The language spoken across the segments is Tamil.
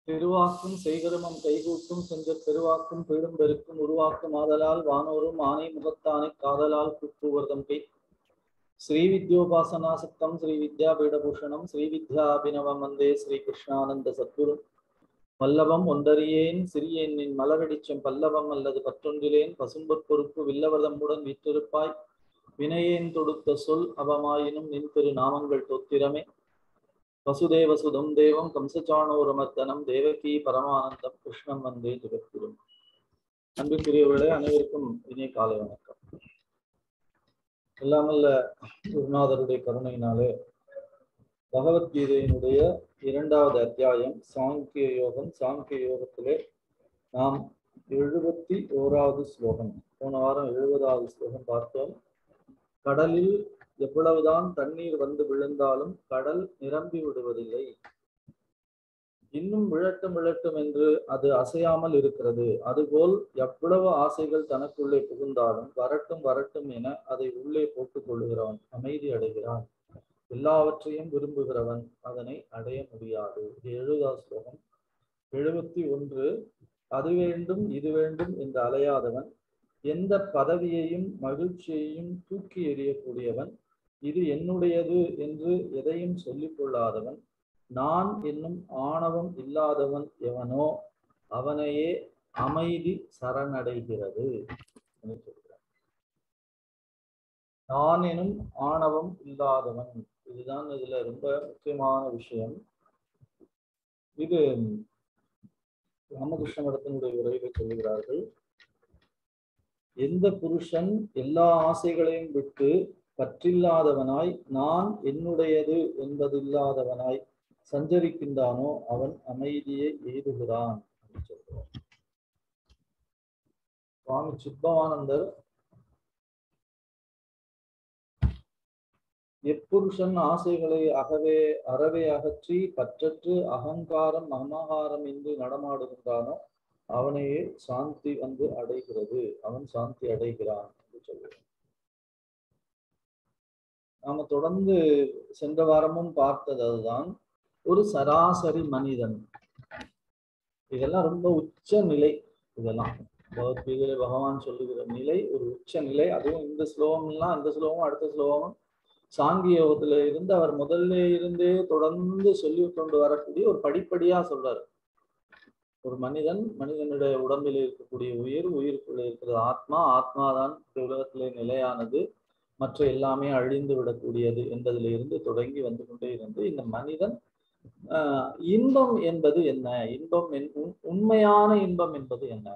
திருவாக்கும் செய்கருமம் கைகூட்டும் சென்ற பெருவாக்கும் பெரும் பெருக்கும் உருவாக்கும் ஆதலால் வானோரும் ஆனை முகத்தானை காதலால் கூப்புவர்தம் கை ஸ்ரீ வித்யோபாசனாசக்தம் ஸ்ரீ வித்யாபீடபூஷணம் ஸ்ரீ வித்யாபினவம் வந்தே ஸ்ரீ கிருஷ்ணானந்த சத்குரு வல்லவம் ஒன்றறியேன் சிறியேன் நின் மலரடிச்சம் பல்லவம் அல்லது பற்றொன்றிலேன் பசும்பொற் பொறுப்பு வில்லவர்தம்புடன் வீற்றிருப்பாய் வினையேன் தொடுத்த சொல் அவமாயினும் நின் திரு நாமங்கள் தோத்திரமே வசுதேவ சுதம் தேவம் கம்சச்சாணோரமர்த்தனம் தேவகி பரமானந்தம் கிருஷ்ணம் வந்தே ஜெகத்குரும் அன்புக்குரியவர்களே அனைவருக்கும் இனிய காலை வணக்கம் எல்லாமல்ல குருநாதருடைய கருணையினாலே பகவத்கீதையினுடைய இரண்டாவது அத்தியாயம் சாங்கிய யோகம் சாங்கிய யோகத்திலே நாம் எழுபத்தி ஓராவது ஸ்லோகம் போன வாரம் எழுபதாவது ஸ்லோகம் பார்த்தோம் கடலில் எவ்வளவுதான் தண்ணீர் வந்து விழுந்தாலும் கடல் நிரம்பி விடுவதில்லை இன்னும் விழட்டும் விழட்டும் என்று அது அசையாமல் இருக்கிறது அதுபோல் எவ்வளவு ஆசைகள் தனக்குள்ளே புகுந்தாலும் வரட்டும் வரட்டும் என அதை உள்ளே போட்டுக் கொள்ளுகிறவன் அமைதி அடைகிறான் எல்லாவற்றையும் விரும்புகிறவன் அதனை அடைய முடியாது இது எழுபதாவது ஸ்லோகம் எழுபத்தி ஒன்று அது வேண்டும் இது வேண்டும் என்று அலையாதவன் எந்த பதவியையும் மகிழ்ச்சியையும் தூக்கி எறியக்கூடியவன் இது என்னுடையது என்று எதையும் சொல்லிக் கொள்ளாதவன் நான் என்னும் ஆணவம் இல்லாதவன் எவனோ அவனையே அமைதி சரணடைகிறது நான் எனும் ஆணவம் இல்லாதவன் இதுதான் இதுல ரொம்ப முக்கியமான விஷயம் இது ராமகிருஷ்ண மடத்தினுடைய உரையில சொல்லுகிறார்கள் எந்த புருஷன் எல்லா ஆசைகளையும் விட்டு பற்றில்லாதவனாய் நான் என்னுடையது என்பதில்லாதவனாய் சஞ்சரிக்கின்றானோ அவன் அமைதியை எய்துகிறான் சொல்கிறார் சுவாமி சித்பவானந்தர் எப்புருஷன் ஆசைகளை அகவே அறவே அகற்றி பற்றற்று அகங்காரம் அமகாரம் இன்றி நடமாடுகின்றானோ அவனையே சாந்தி வந்து அடைகிறது அவன் சாந்தி அடைகிறான் என்று சொல்கிறான் நாம தொடர்ந்து சென்ற வாரமும் பார்த்தது அதுதான் ஒரு சராசரி மனிதன் இதெல்லாம் ரொம்ப உச்ச நிலை இதெல்லாம் பகவத்கீதையில பகவான் சொல்லுகிற நிலை ஒரு உச்ச நிலை அதுவும் இந்த ஸ்லோகம்லாம் இந்த ஸ்லோகம் அடுத்த ஸ்லோகம் சாங்கிய யோகத்துல இருந்து அவர் முதல்ல இருந்தே தொடர்ந்து சொல்லி கொண்டு வரக்கூடிய ஒரு படிப்படியா சொல்றாரு ஒரு மனிதன் மனிதனுடைய உடம்பில் இருக்கக்கூடிய உயிர் உயிருக்குள்ள இருக்கிறது ஆத்மா ஆத்மாதான் உலகத்திலே நிலையானது மற்ற எல்லாமே அழிந்து விடக்கூடியது என்பதில் இருந்து தொடங்கி வந்து கொண்டே இருந்து இந்த மனிதன் ஆஹ் இன்பம் என்பது என்ன இன்பம் உண்மையான இன்பம் என்பது என்ன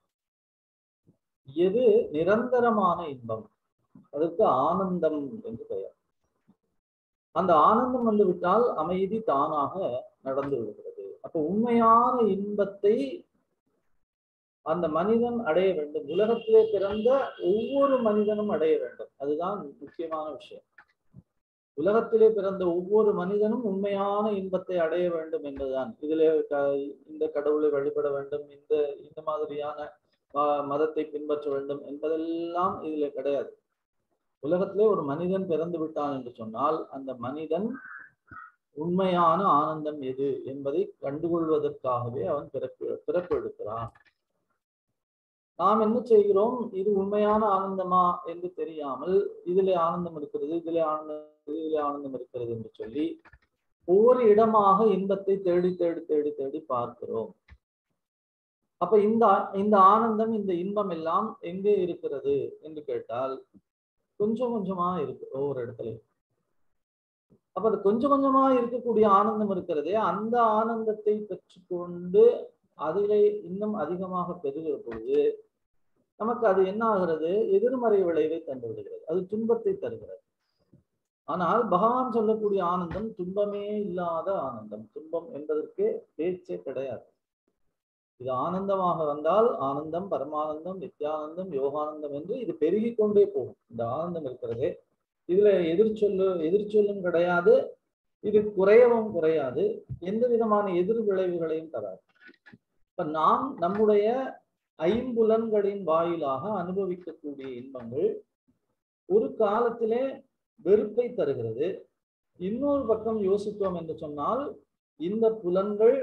எது நிரந்தரமான இன்பம் அதற்கு ஆனந்தம் என்று பெயர் அந்த ஆனந்தம் வந்து விட்டால் அமைதி தானாக நடந்து விடுகிறது அப்ப உண்மையான இன்பத்தை அந்த மனிதன் அடைய வேண்டும் உலகத்திலே பிறந்த ஒவ்வொரு மனிதனும் அடைய வேண்டும் அதுதான் முக்கியமான விஷயம் உலகத்திலே பிறந்த ஒவ்வொரு மனிதனும் உண்மையான இன்பத்தை அடைய வேண்டும் என்பதுதான் இதிலே இந்த கடவுளை வழிபட வேண்டும் இந்த இந்த மாதிரியான மதத்தை பின்பற்ற வேண்டும் என்பதெல்லாம் இதுல கிடையாது உலகத்திலே ஒரு மனிதன் பிறந்து விட்டான் என்று சொன்னால் அந்த மனிதன் உண்மையான ஆனந்தம் எது என்பதை கண்டுகொள்வதற்காகவே அவன் பிறப்பு பிறப்பு எடுக்கிறான் நாம் என்ன செய்கிறோம் இது உண்மையான ஆனந்தமா என்று தெரியாமல் இதிலே ஆனந்தம் இருக்கிறது இதிலே ஆனந்தம் இதிலே ஆனந்தம் இருக்கிறது என்று சொல்லி ஒவ்வொரு இடமாக இன்பத்தை தேடி தேடி தேடி தேடி பார்க்கிறோம் அப்ப இந்த இந்த ஆனந்தம் இந்த இன்பம் எல்லாம் எங்கே இருக்கிறது என்று கேட்டால் கொஞ்சம் கொஞ்சமா இருக்கு ஒவ்வொரு இடத்துலயும் அப்ப அது கொஞ்சம் கொஞ்சமா இருக்கக்கூடிய ஆனந்தம் இருக்கிறதே அந்த ஆனந்தத்தை பெற்றுக்கொண்டு அதிலே இன்னும் அதிகமாக பெறுகிற பொழுது நமக்கு அது என்ன ஆகிறது எதிர்மறை விளைவை தந்து விடுகிறது அது துன்பத்தை தருகிறது ஆனால் பகவான் சொல்லக்கூடிய ஆனந்தம் துன்பமே இல்லாத ஆனந்தம் துன்பம் என்பதற்கே பேச்சே கிடையாது இது ஆனந்தமாக வந்தால் ஆனந்தம் பரமானந்தம் நித்யானந்தம் யோகானந்தம் என்று இது பெருகி கொண்டே போகும் இந்த ஆனந்தம் இருக்கிறதே இதுல எதிர்ச்சொல்லு எதிர்ச்சொல்லும் கிடையாது இது குறையவும் குறையாது எந்த விதமான எதிர் விளைவுகளையும் தராது இப்ப நாம் நம்முடைய ஐம்புலன்களின் வாயிலாக அனுபவிக்கக்கூடிய இன்பங்கள் ஒரு காலத்திலே வெறுப்பை தருகிறது இன்னொரு பக்கம் யோசித்தோம் என்று சொன்னால் இந்த புலன்கள்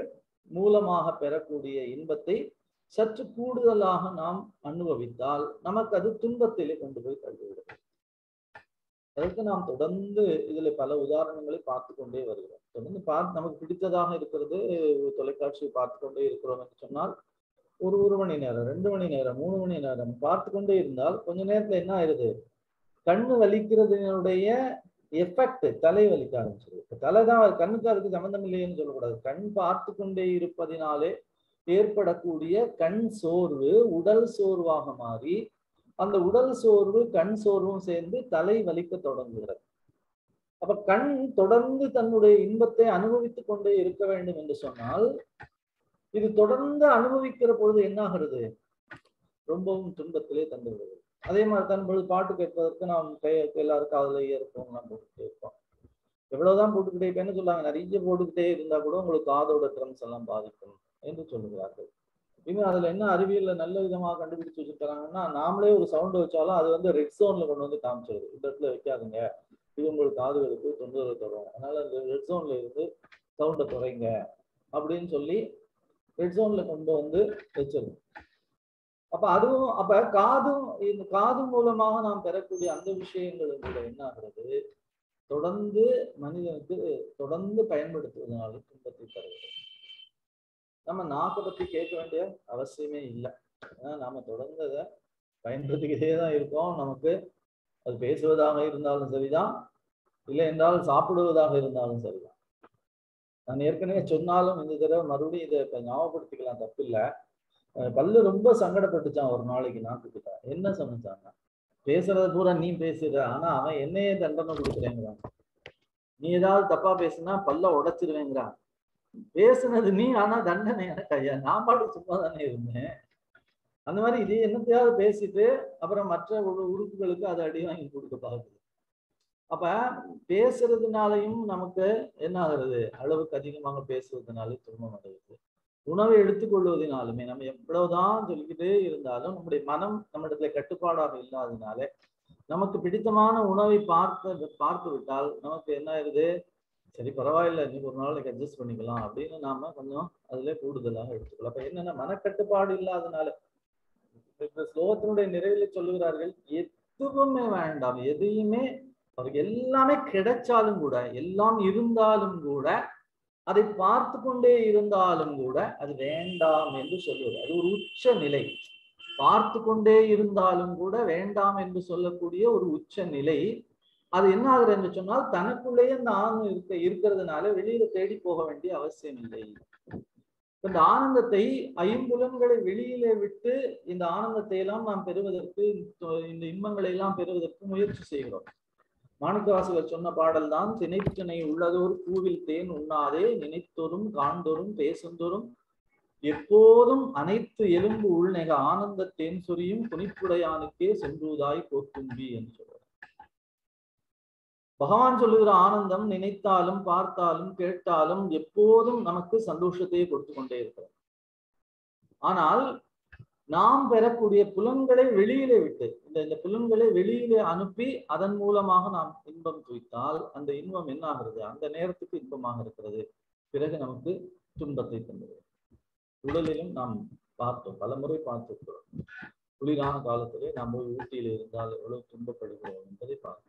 மூலமாக பெறக்கூடிய இன்பத்தை சற்று கூடுதலாக நாம் அனுபவித்தால் நமக்கு அது துன்பத்திலே கொண்டு போய் தள்ளிவிடும் அதற்கு நாம் தொடர்ந்து இதுல பல உதாரணங்களை பார்த்து கொண்டே வருகிறோம் தொடர்ந்து பார்த்து நமக்கு பிடித்ததாக இருக்கிறது தொலைக்காட்சியை பார்த்து கொண்டே இருக்கிறோம் என்று சொன்னால் ஒரு ஒரு மணி நேரம் ரெண்டு மணி நேரம் மூணு மணி நேரம் பார்த்து கொண்டே இருந்தால் கொஞ்ச நேரத்துல என்ன ஆயிருது கண்ணு வலிக்கிறதுனுடைய எஃபெக்ட் தலை வலிக்க ஆரம்பிச்சிருது இப்ப தலை தான் கண்ணுக்கு அதுக்கு சம்மந்தம் இல்லைன்னு சொல்லக்கூடாது கண் பார்த்து கொண்டே இருப்பதினாலே ஏற்படக்கூடிய கண் சோர்வு உடல் சோர்வாக மாறி அந்த உடல் சோர்வு கண் சோர்வும் சேர்ந்து தலை வலிக்க தொடங்குகிறது அப்ப கண் தொடர்ந்து தன்னுடைய இன்பத்தை அனுபவித்துக் கொண்டே இருக்க வேண்டும் என்று சொன்னால் இது தொடர்ந்து அனுபவிக்கிற பொழுது என்ன ஆகிறது ரொம்பவும் துன்பத்திலே தந்து விடுகிறது அதே மாதிரி தான் பொழுது பாட்டு கேட்பதற்கு நாம் கை எல்லாரும் காதல இயற்போம் நாம் போட்டுக்கிட்டே இருப்போம் எவ்வளவுதான் போட்டுக்கிட்டே இப்ப என்ன சொல்லுவாங்க நிறைய போட்டுக்கிட்டே இருந்தா கூட உங்களுக்கு காதோட ட்ரம்ஸ் எல்லாம் பாதிக்கும் என்று சொல்லுகிறார்கள் இன்னும் அதுல என்ன அறிவியல்ல நல்ல விதமா கண்டுபிடிச்சு வச்சிருக்காங்கன்னா நாமளே ஒரு சவுண்ட் வச்சாலும் அது வந்து ரெட் ஜோன்ல கொண்டு வந்து காமிச்சிருது இந்த இடத்துல வைக்காதுங்க இது உங்களுக்கு காதுகளுக்கு தொந்தரவு தரும் அதனால அந்த ரெட் ஜோன்ல இருந்து சவுண்டை குறைங்க அப்படின்னு சொல்லி ரெட் ஜோன்ல கொண்டு வந்து வச்சிருக்கும் அப்ப அதுவும் அப்ப காதும் இந்த காது மூலமாக நாம் பெறக்கூடிய அந்த விஷயங்களும் கூட என்ன ஆகிறது தொடர்ந்து மனிதனுக்கு தொடர்ந்து பயன்படுத்துவதனால துன்பத்தை தருகிறது நம்ம நாக்கை பத்தி கேட்க வேண்டிய அவசியமே இல்லை ஏன்னா நாம தொடர்ந்து அதை பயன்படுத்திக்கிட்டே தான் இருக்கோம் நமக்கு அது பேசுவதாக இருந்தாலும் சரிதான் இல்லை என்றால் சாப்பிடுவதாக இருந்தாலும் சரிதான் நான் ஏற்கனவே சொன்னாலும் இந்த தடவை மறுபடியும் இதை இப்ப ஞாபகப்படுத்திக்கலாம் தப்பில்லை பல்லு ரொம்ப சங்கடப்பட்டுச்சான் ஒரு நாளைக்கு நாக்குக்கிட்ட என்ன சமைச்சாங்க பேசுறது பூரா நீ பேசுற ஆனா அவன் என்னையே தண்டனை கொடுக்குறேங்கிறான் நீ ஏதாவது தப்பா பேசுனா பல்ல உடைச்சிருவேங்கிறான் பேசுனது நீ ஆனா தண்டனை எனக்கு ஐயா நான் பாட்டு சும்மா தானே இருந்தேன் அந்த மாதிரி இது என்னத்தையாவது பேசிட்டு அப்புறம் மற்ற உறுப்புகளுக்கு அதை அடி வாங்கி கொடுக்க பார்க்குது அப்ப பேசுறதுனாலையும் நமக்கு என்ன ஆகுறது அளவுக்கு அதிகமாக பேசுவதனாலே துன்பம் அடையுது உணவை எடுத்துக்கொள்வதனாலுமே நம்ம எவ்வளவுதான் சொல்லிக்கிட்டே இருந்தாலும் நம்முடைய மனம் நம்மிடத்துல கட்டுப்பாடாக இல்லாதனால நமக்கு பிடித்தமான உணவை பார்த்து பார்த்து விட்டால் நமக்கு என்ன ஆயிருது சரி பரவாயில்ல இன்னைக்கு ஒரு நாளைக்கு அட்ஜஸ்ட் பண்ணிக்கலாம் அப்படின்னு நாம கொஞ்சம் அதுல கூடுதலாக எடுத்துக்கலாம் அப்ப என்னன்னா மனக்கட்டுப்பாடு இல்லாதனால இந்த ஸ்லோகத்தினுடைய நிறைவில் சொல்லுகிறார்கள் எதுவுமே வேண்டாம் எதையுமே அவருக்கு எல்லாமே கிடைச்சாலும் கூட எல்லாம் இருந்தாலும் கூட அதை பார்த்து கொண்டே இருந்தாலும் கூட அது வேண்டாம் என்று சொல்லுவது அது ஒரு உச்ச நிலை பார்த்து கொண்டே இருந்தாலும் கூட வேண்டாம் என்று சொல்லக்கூடிய ஒரு உச்ச நிலை அது என்ன ஆகுது என்று சொன்னால் தனக்குள்ளேயே நான் இருக்க இருக்கிறதுனால வெளியில தேடி போக வேண்டிய அவசியம் இல்லை இந்த ஆனந்தத்தை ஐம்புலன்களை வெளியிலே விட்டு இந்த ஆனந்தத்தை எல்லாம் நாம் பெறுவதற்கு இந்த இன்பங்களை எல்லாம் பெறுவதற்கு முயற்சி செய்கிறோம் மாணிக்கவாசகர் சொன்ன பாடல் தான் திணைத்திணை உள்ளதோர் பூவில் தேன் உண்ணாதே நினைத்தோறும் காண்தோறும் பேசுந்தோறும் எப்போதும் அனைத்து எலும்பு உள்நெக ஆனந்த தேன் சொரியும் குனிப்புடையானுக்கே சென்றுதாய் கோத்தும்பி என்று சொல்றார் பகவான் சொல்லுகிற ஆனந்தம் நினைத்தாலும் பார்த்தாலும் கேட்டாலும் எப்போதும் நமக்கு சந்தோஷத்தையே கொடுத்து கொண்டே இருக்கிறோம் ஆனால் நாம் பெறக்கூடிய புலன்களை வெளியிலே விட்டு இந்த இந்த புலன்களை வெளியிலே அனுப்பி அதன் மூலமாக நாம் இன்பம் துய்த்தால் அந்த இன்பம் என்ன ஆகிறது அந்த நேரத்துக்கு இன்பமாக இருக்கிறது பிறகு நமக்கு துன்பத்தை தந்தது உடலிலும் நாம் பார்த்தோம் பல முறை பார்த்திருக்கிறோம் குளிரான காலத்திலே நாம் போய் ஊட்டியில் இருந்தால் எவ்வளவு துன்பப்படுகிறோம் என்பதை பார்க்கிறோம்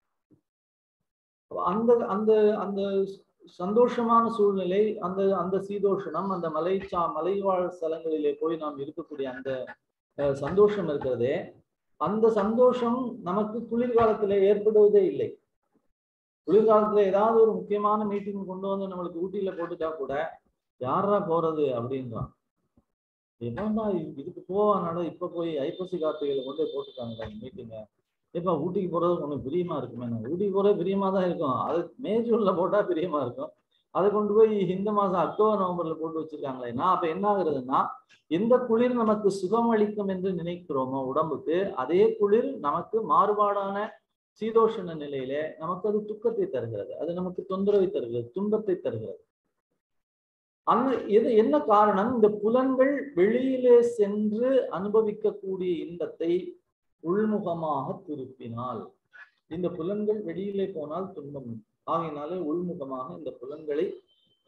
அந்த அந்த அந்த சந்தோஷமான சூழ்நிலை அந்த அந்த சீதோஷணம் அந்த மலைச்சா மலைவாழ் ஸ்தலங்களிலே போய் நாம் இருக்கக்கூடிய அந்த சந்தோஷம் இருக்கிறதே அந்த சந்தோஷம் நமக்கு குளிர்காலத்துல ஏற்படுவதே இல்லை குளிர்காலத்துல ஏதாவது ஒரு முக்கியமான மீட்டிங் கொண்டு வந்து நம்மளுக்கு ஊட்டியில போட்டுட்டா கூட யாரா போறது அப்படின்றான் என்னன்னா இதுக்கு போவானால இப்ப போய் ஐப்பசி கார்த்திகையில கொண்டு போய் போட்டுட்டாங்க மீட்டிங்க இப்ப ஊட்டிக்கு போறது உனக்கு பிரியமா இருக்குமே ஊட்டிக்கு போறது பிரியமா தான் இருக்கும் அது மே ஜூன்ல போட்டா பிரியமா இருக்கும் அதை கொண்டு போய் இந்த மாசம் அக்டோபர் நவம்பர்ல போட்டு வச்சிருக்காங்களேன்னா அப்ப என்ன ஆகுறதுன்னா எந்த குளிர் நமக்கு சுகம் அளிக்கும் என்று நினைக்கிறோமோ உடம்புக்கு அதே குளிர் நமக்கு மாறுபாடான சீதோஷண நிலையில நமக்கு அது துக்கத்தை தருகிறது அது நமக்கு தொந்தரவை தருகிறது துன்பத்தை தருகிறது அந்த இது என்ன காரணம் இந்த புலன்கள் வெளியிலே சென்று அனுபவிக்கக்கூடிய இன்பத்தை உள்முகமாக திருப்பினால் இந்த புலன்கள் வெளியிலே போனால் துன்பம் ஆகையினாலே உள்முகமாக இந்த புலன்களை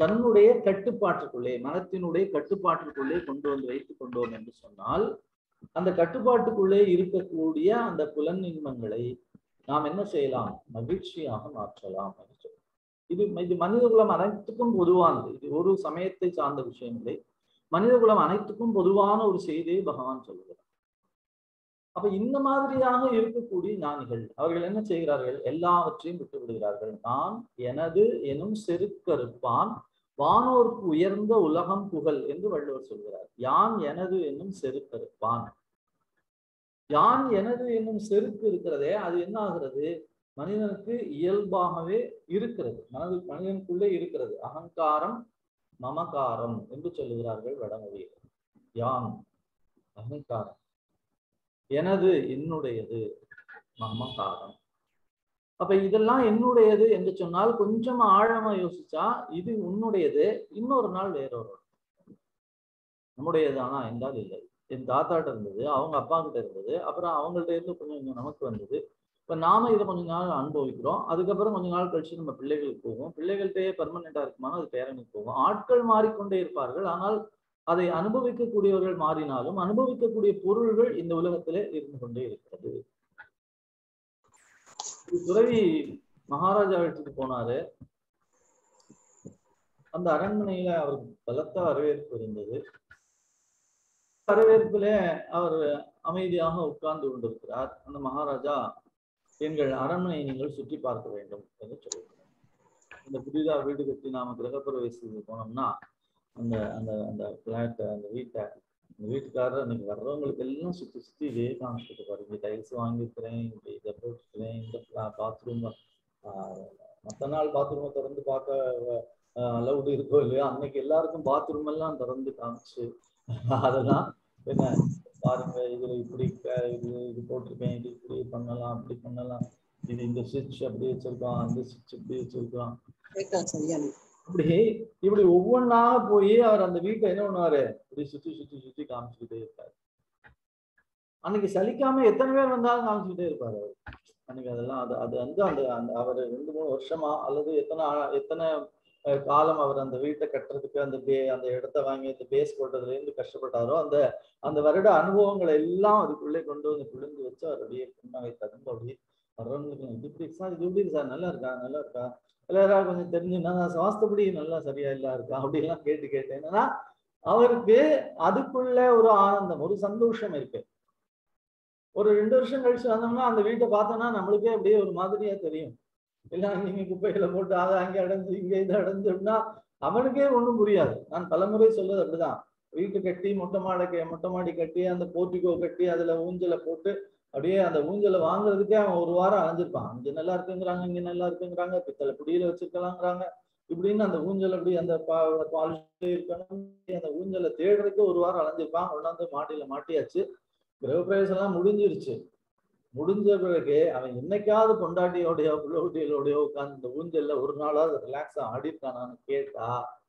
தன்னுடைய கட்டுப்பாட்டுக்குள்ளே மனத்தினுடைய கட்டுப்பாட்டுக்குள்ளே கொண்டு வந்து வைத்துக் கொண்டோம் என்று சொன்னால் அந்த கட்டுப்பாட்டுக்குள்ளே இருக்கக்கூடிய அந்த புலன் இன்பங்களை நாம் என்ன செய்யலாம் மகிழ்ச்சியாக மாற்றலாம் என்று சொல்றோம். இது இது மனிதகுலம் அனைத்துக்கும் பொதுவானது இது ஒரு சமயத்தை சார்ந்த விஷயம் இல்லை மனிதகுலம் அனைத்துக்கும் பொதுவான ஒரு செய்தியை பகவான் சொல்லுகிறார் அப்ப இந்த மாதிரியாக இருக்கக்கூடிய ஞானிகள் அவர்கள் என்ன செய்கிறார்கள் எல்லாவற்றையும் விட்டு விடுகிறார்கள் நான் எனது எனும் செருக்கறுப்பான் வானோர்க்கு உயர்ந்த உலகம் புகழ் என்று வள்ளுவர் சொல்கிறார் யான் எனது என்னும் செருக்கறுப்பான் யான் எனது என்னும் செருக்கு இருக்கிறதே அது என்ன ஆகிறது மனிதனுக்கு இயல்பாகவே இருக்கிறது மனது மனிதனுக்குள்ளே இருக்கிறது அகங்காரம் மமகாரம் என்று சொல்லுகிறார்கள் வடமொழியில் யான் அகங்காரம் எனது என்னுடையது மமகாரம் அப்ப இதெல்லாம் என்னுடையது என்று சொன்னால் கொஞ்சம் ஆழமா யோசிச்சா இது உன்னுடையது இன்னொரு நாள் வேறொரு நம்முடையதானா என்றால் இல்லை என் தாத்தாட்ட இருந்தது அவங்க அப்பா கிட்ட இருந்தது அப்புறம் அவங்கள்ட்ட இருந்து கொஞ்சம் கொஞ்சம் நமக்கு வந்தது இப்ப நாம இதை கொஞ்ச நாள் அனுபவிக்கிறோம் அதுக்கப்புறம் கொஞ்ச நாள் கழிச்சு நம்ம பிள்ளைகளுக்கு போவோம் பிள்ளைகள்கிட்டயே பர்மனெண்டா இருக்குமானா அது பேரனுக்கு போகும் ஆட்கள் மாறிக்கொண்டே இருப்பார்கள் ஆனால் அதை அனுபவிக்கக்கூடியவர்கள் மாறினாலும் அனுபவிக்கக்கூடிய பொருள்கள் இந்த உலகத்திலே இருந்து கொண்டே இருக்கிறது துறவி மகாராஜா வீட்டுக்கு போனாரு அந்த அரண்மனையில அவருக்கு பலத்த வரவேற்பு இருந்தது வரவேற்பில அவர் அமைதியாக உட்கார்ந்து கொண்டிருக்கிறார் அந்த மகாராஜா எங்கள் அரண்மனையை நீங்கள் சுற்றி பார்க்க வேண்டும் என்று சொல்லியிருக்கிறார் இந்த புதிதா வீடு கட்டி நாம கிரகப்பிரவேசத்துக்கு போனோம்னா அந்த அந்த அந்த பிளாட்டை அந்த வீட்டை அந்த வீட்டுக்காரர் அன்னைக்கு வர்றவங்களுக்கு எல்லாம் சுத்தி சுத்தி இதே காமிச்சிட்டு பாருங்க டைல்ஸ் வாங்கியிருக்கிறேன் இங்க இதை போட்டுக்கிறேன் இந்த பாத்ரூம் மற்ற நாள் பாத்ரூமை திறந்து பார்க்க அலவுடு இருக்கோ இல்லையோ அன்னைக்கு எல்லாருக்கும் பாத்ரூம் எல்லாம் திறந்து காமிச்சு அதெல்லாம் என்ன பாருங்க இதுல இப்படி இது இது போட்டிருக்கேன் இது இப்படி பண்ணலாம் அப்படி பண்ணலாம் இது இந்த சுவிட்ச் அப்படி வச்சிருக்கோம் அந்த சுவிட்ச் இப்படி வச்சிருக்கோம் இப்படி இப்படி ஒவ்வொன்றா போய் அவர் அந்த வீட்டை என்ன பண்ணுவாரு இப்படி சுத்தி சுத்தி சுத்தி காமிச்சுக்கிட்டே இருப்பாரு அன்னைக்கு சலிக்காம எத்தனை பேர் வந்தாலும் காமிச்சுக்கிட்டே இருப்பாரு அவர் அன்னைக்கு அதெல்லாம் அது அது வந்து அந்த அந்த அவர் ரெண்டு மூணு வருஷமா அல்லது எத்தனை எத்தனை காலம் அவர் அந்த வீட்டை கட்டுறதுக்கு அந்த பே அந்த இடத்த வாங்கி அந்த பேஸ் போட்டதுல இருந்து கஷ்டப்பட்டாரோ அந்த அந்த வருட அனுபவங்களை எல்லாம் அதுக்குள்ளே கொண்டு வந்து குளிர்ந்து வச்சு அவருடைய புண்ணாவை தகுந்த அப்படியே வர்றவங்களுக்கு இது இப்படி சார் இது எப்படி சார் நல்லா இருக்கா நல்லா இருக்கா எல்லாரும் கொஞ்சம் தெரிஞ்சுன்னா சுவாஸ்தப்படி நல்லா சரியா இல்லா இருக்கா அப்படிலாம் கேட்டு கேட்டேன் என்னன்னா அவருக்கு அதுக்குள்ள ஒரு ஆனந்தம் ஒரு சந்தோஷம் இருக்கு ஒரு ரெண்டு வருஷம் கழிச்சு வந்தோம்னா அந்த வீட்டை பார்த்தோம்னா நம்மளுக்கே அப்படியே ஒரு மாதிரியா தெரியும் எல்லாம் நீங்க குப்பைகளை போட்டு அதை அங்கே அடைஞ்சு இங்க இது அடைஞ்சோம்னா அவனுக்கே ஒண்ணும் புரியாது நான் பலமுறை சொல்றது அப்படிதான் வீட்டு கட்டி மொட்டை மாடை மொட்டை மாடி கட்டி அந்த போர்ட்டிகோ கட்டி அதுல ஊஞ்சலை போட்டு அப்படியே அந்த ஊஞ்சலை வாங்குறதுக்கே அவன் ஒரு வாரம் அலைஞ்சிருப்பான் அங்க நல்லா இருக்குங்கிறாங்க இங்க நல்லா இருக்குங்கிறாங்க பித்தளை பிடியில வச்சிருக்கலாங்கிறாங்க இப்படின்னு அந்த ஊஞ்சல் அப்படி அந்த பாலிஷ் இருக்கணும் அந்த ஊஞ்சலை தேடுறதுக்கு ஒரு வாரம் அலைஞ்சிருப்பான் கொண்டாந்து மாட்டியில மாட்டியாச்சு கிரகப்பிரவேசம் எல்லாம் முடிஞ்சிருச்சு முடிஞ்ச பிறகு அவன் என்னைக்காவது பொண்டாட்டியோடையோ பிள்ளையோடையோ உட்காந்து இந்த ஊஞ்சல்ல ஒரு நாளாவது ரிலாக்ஸா ஆடிருக்கானான்னு கேட்டா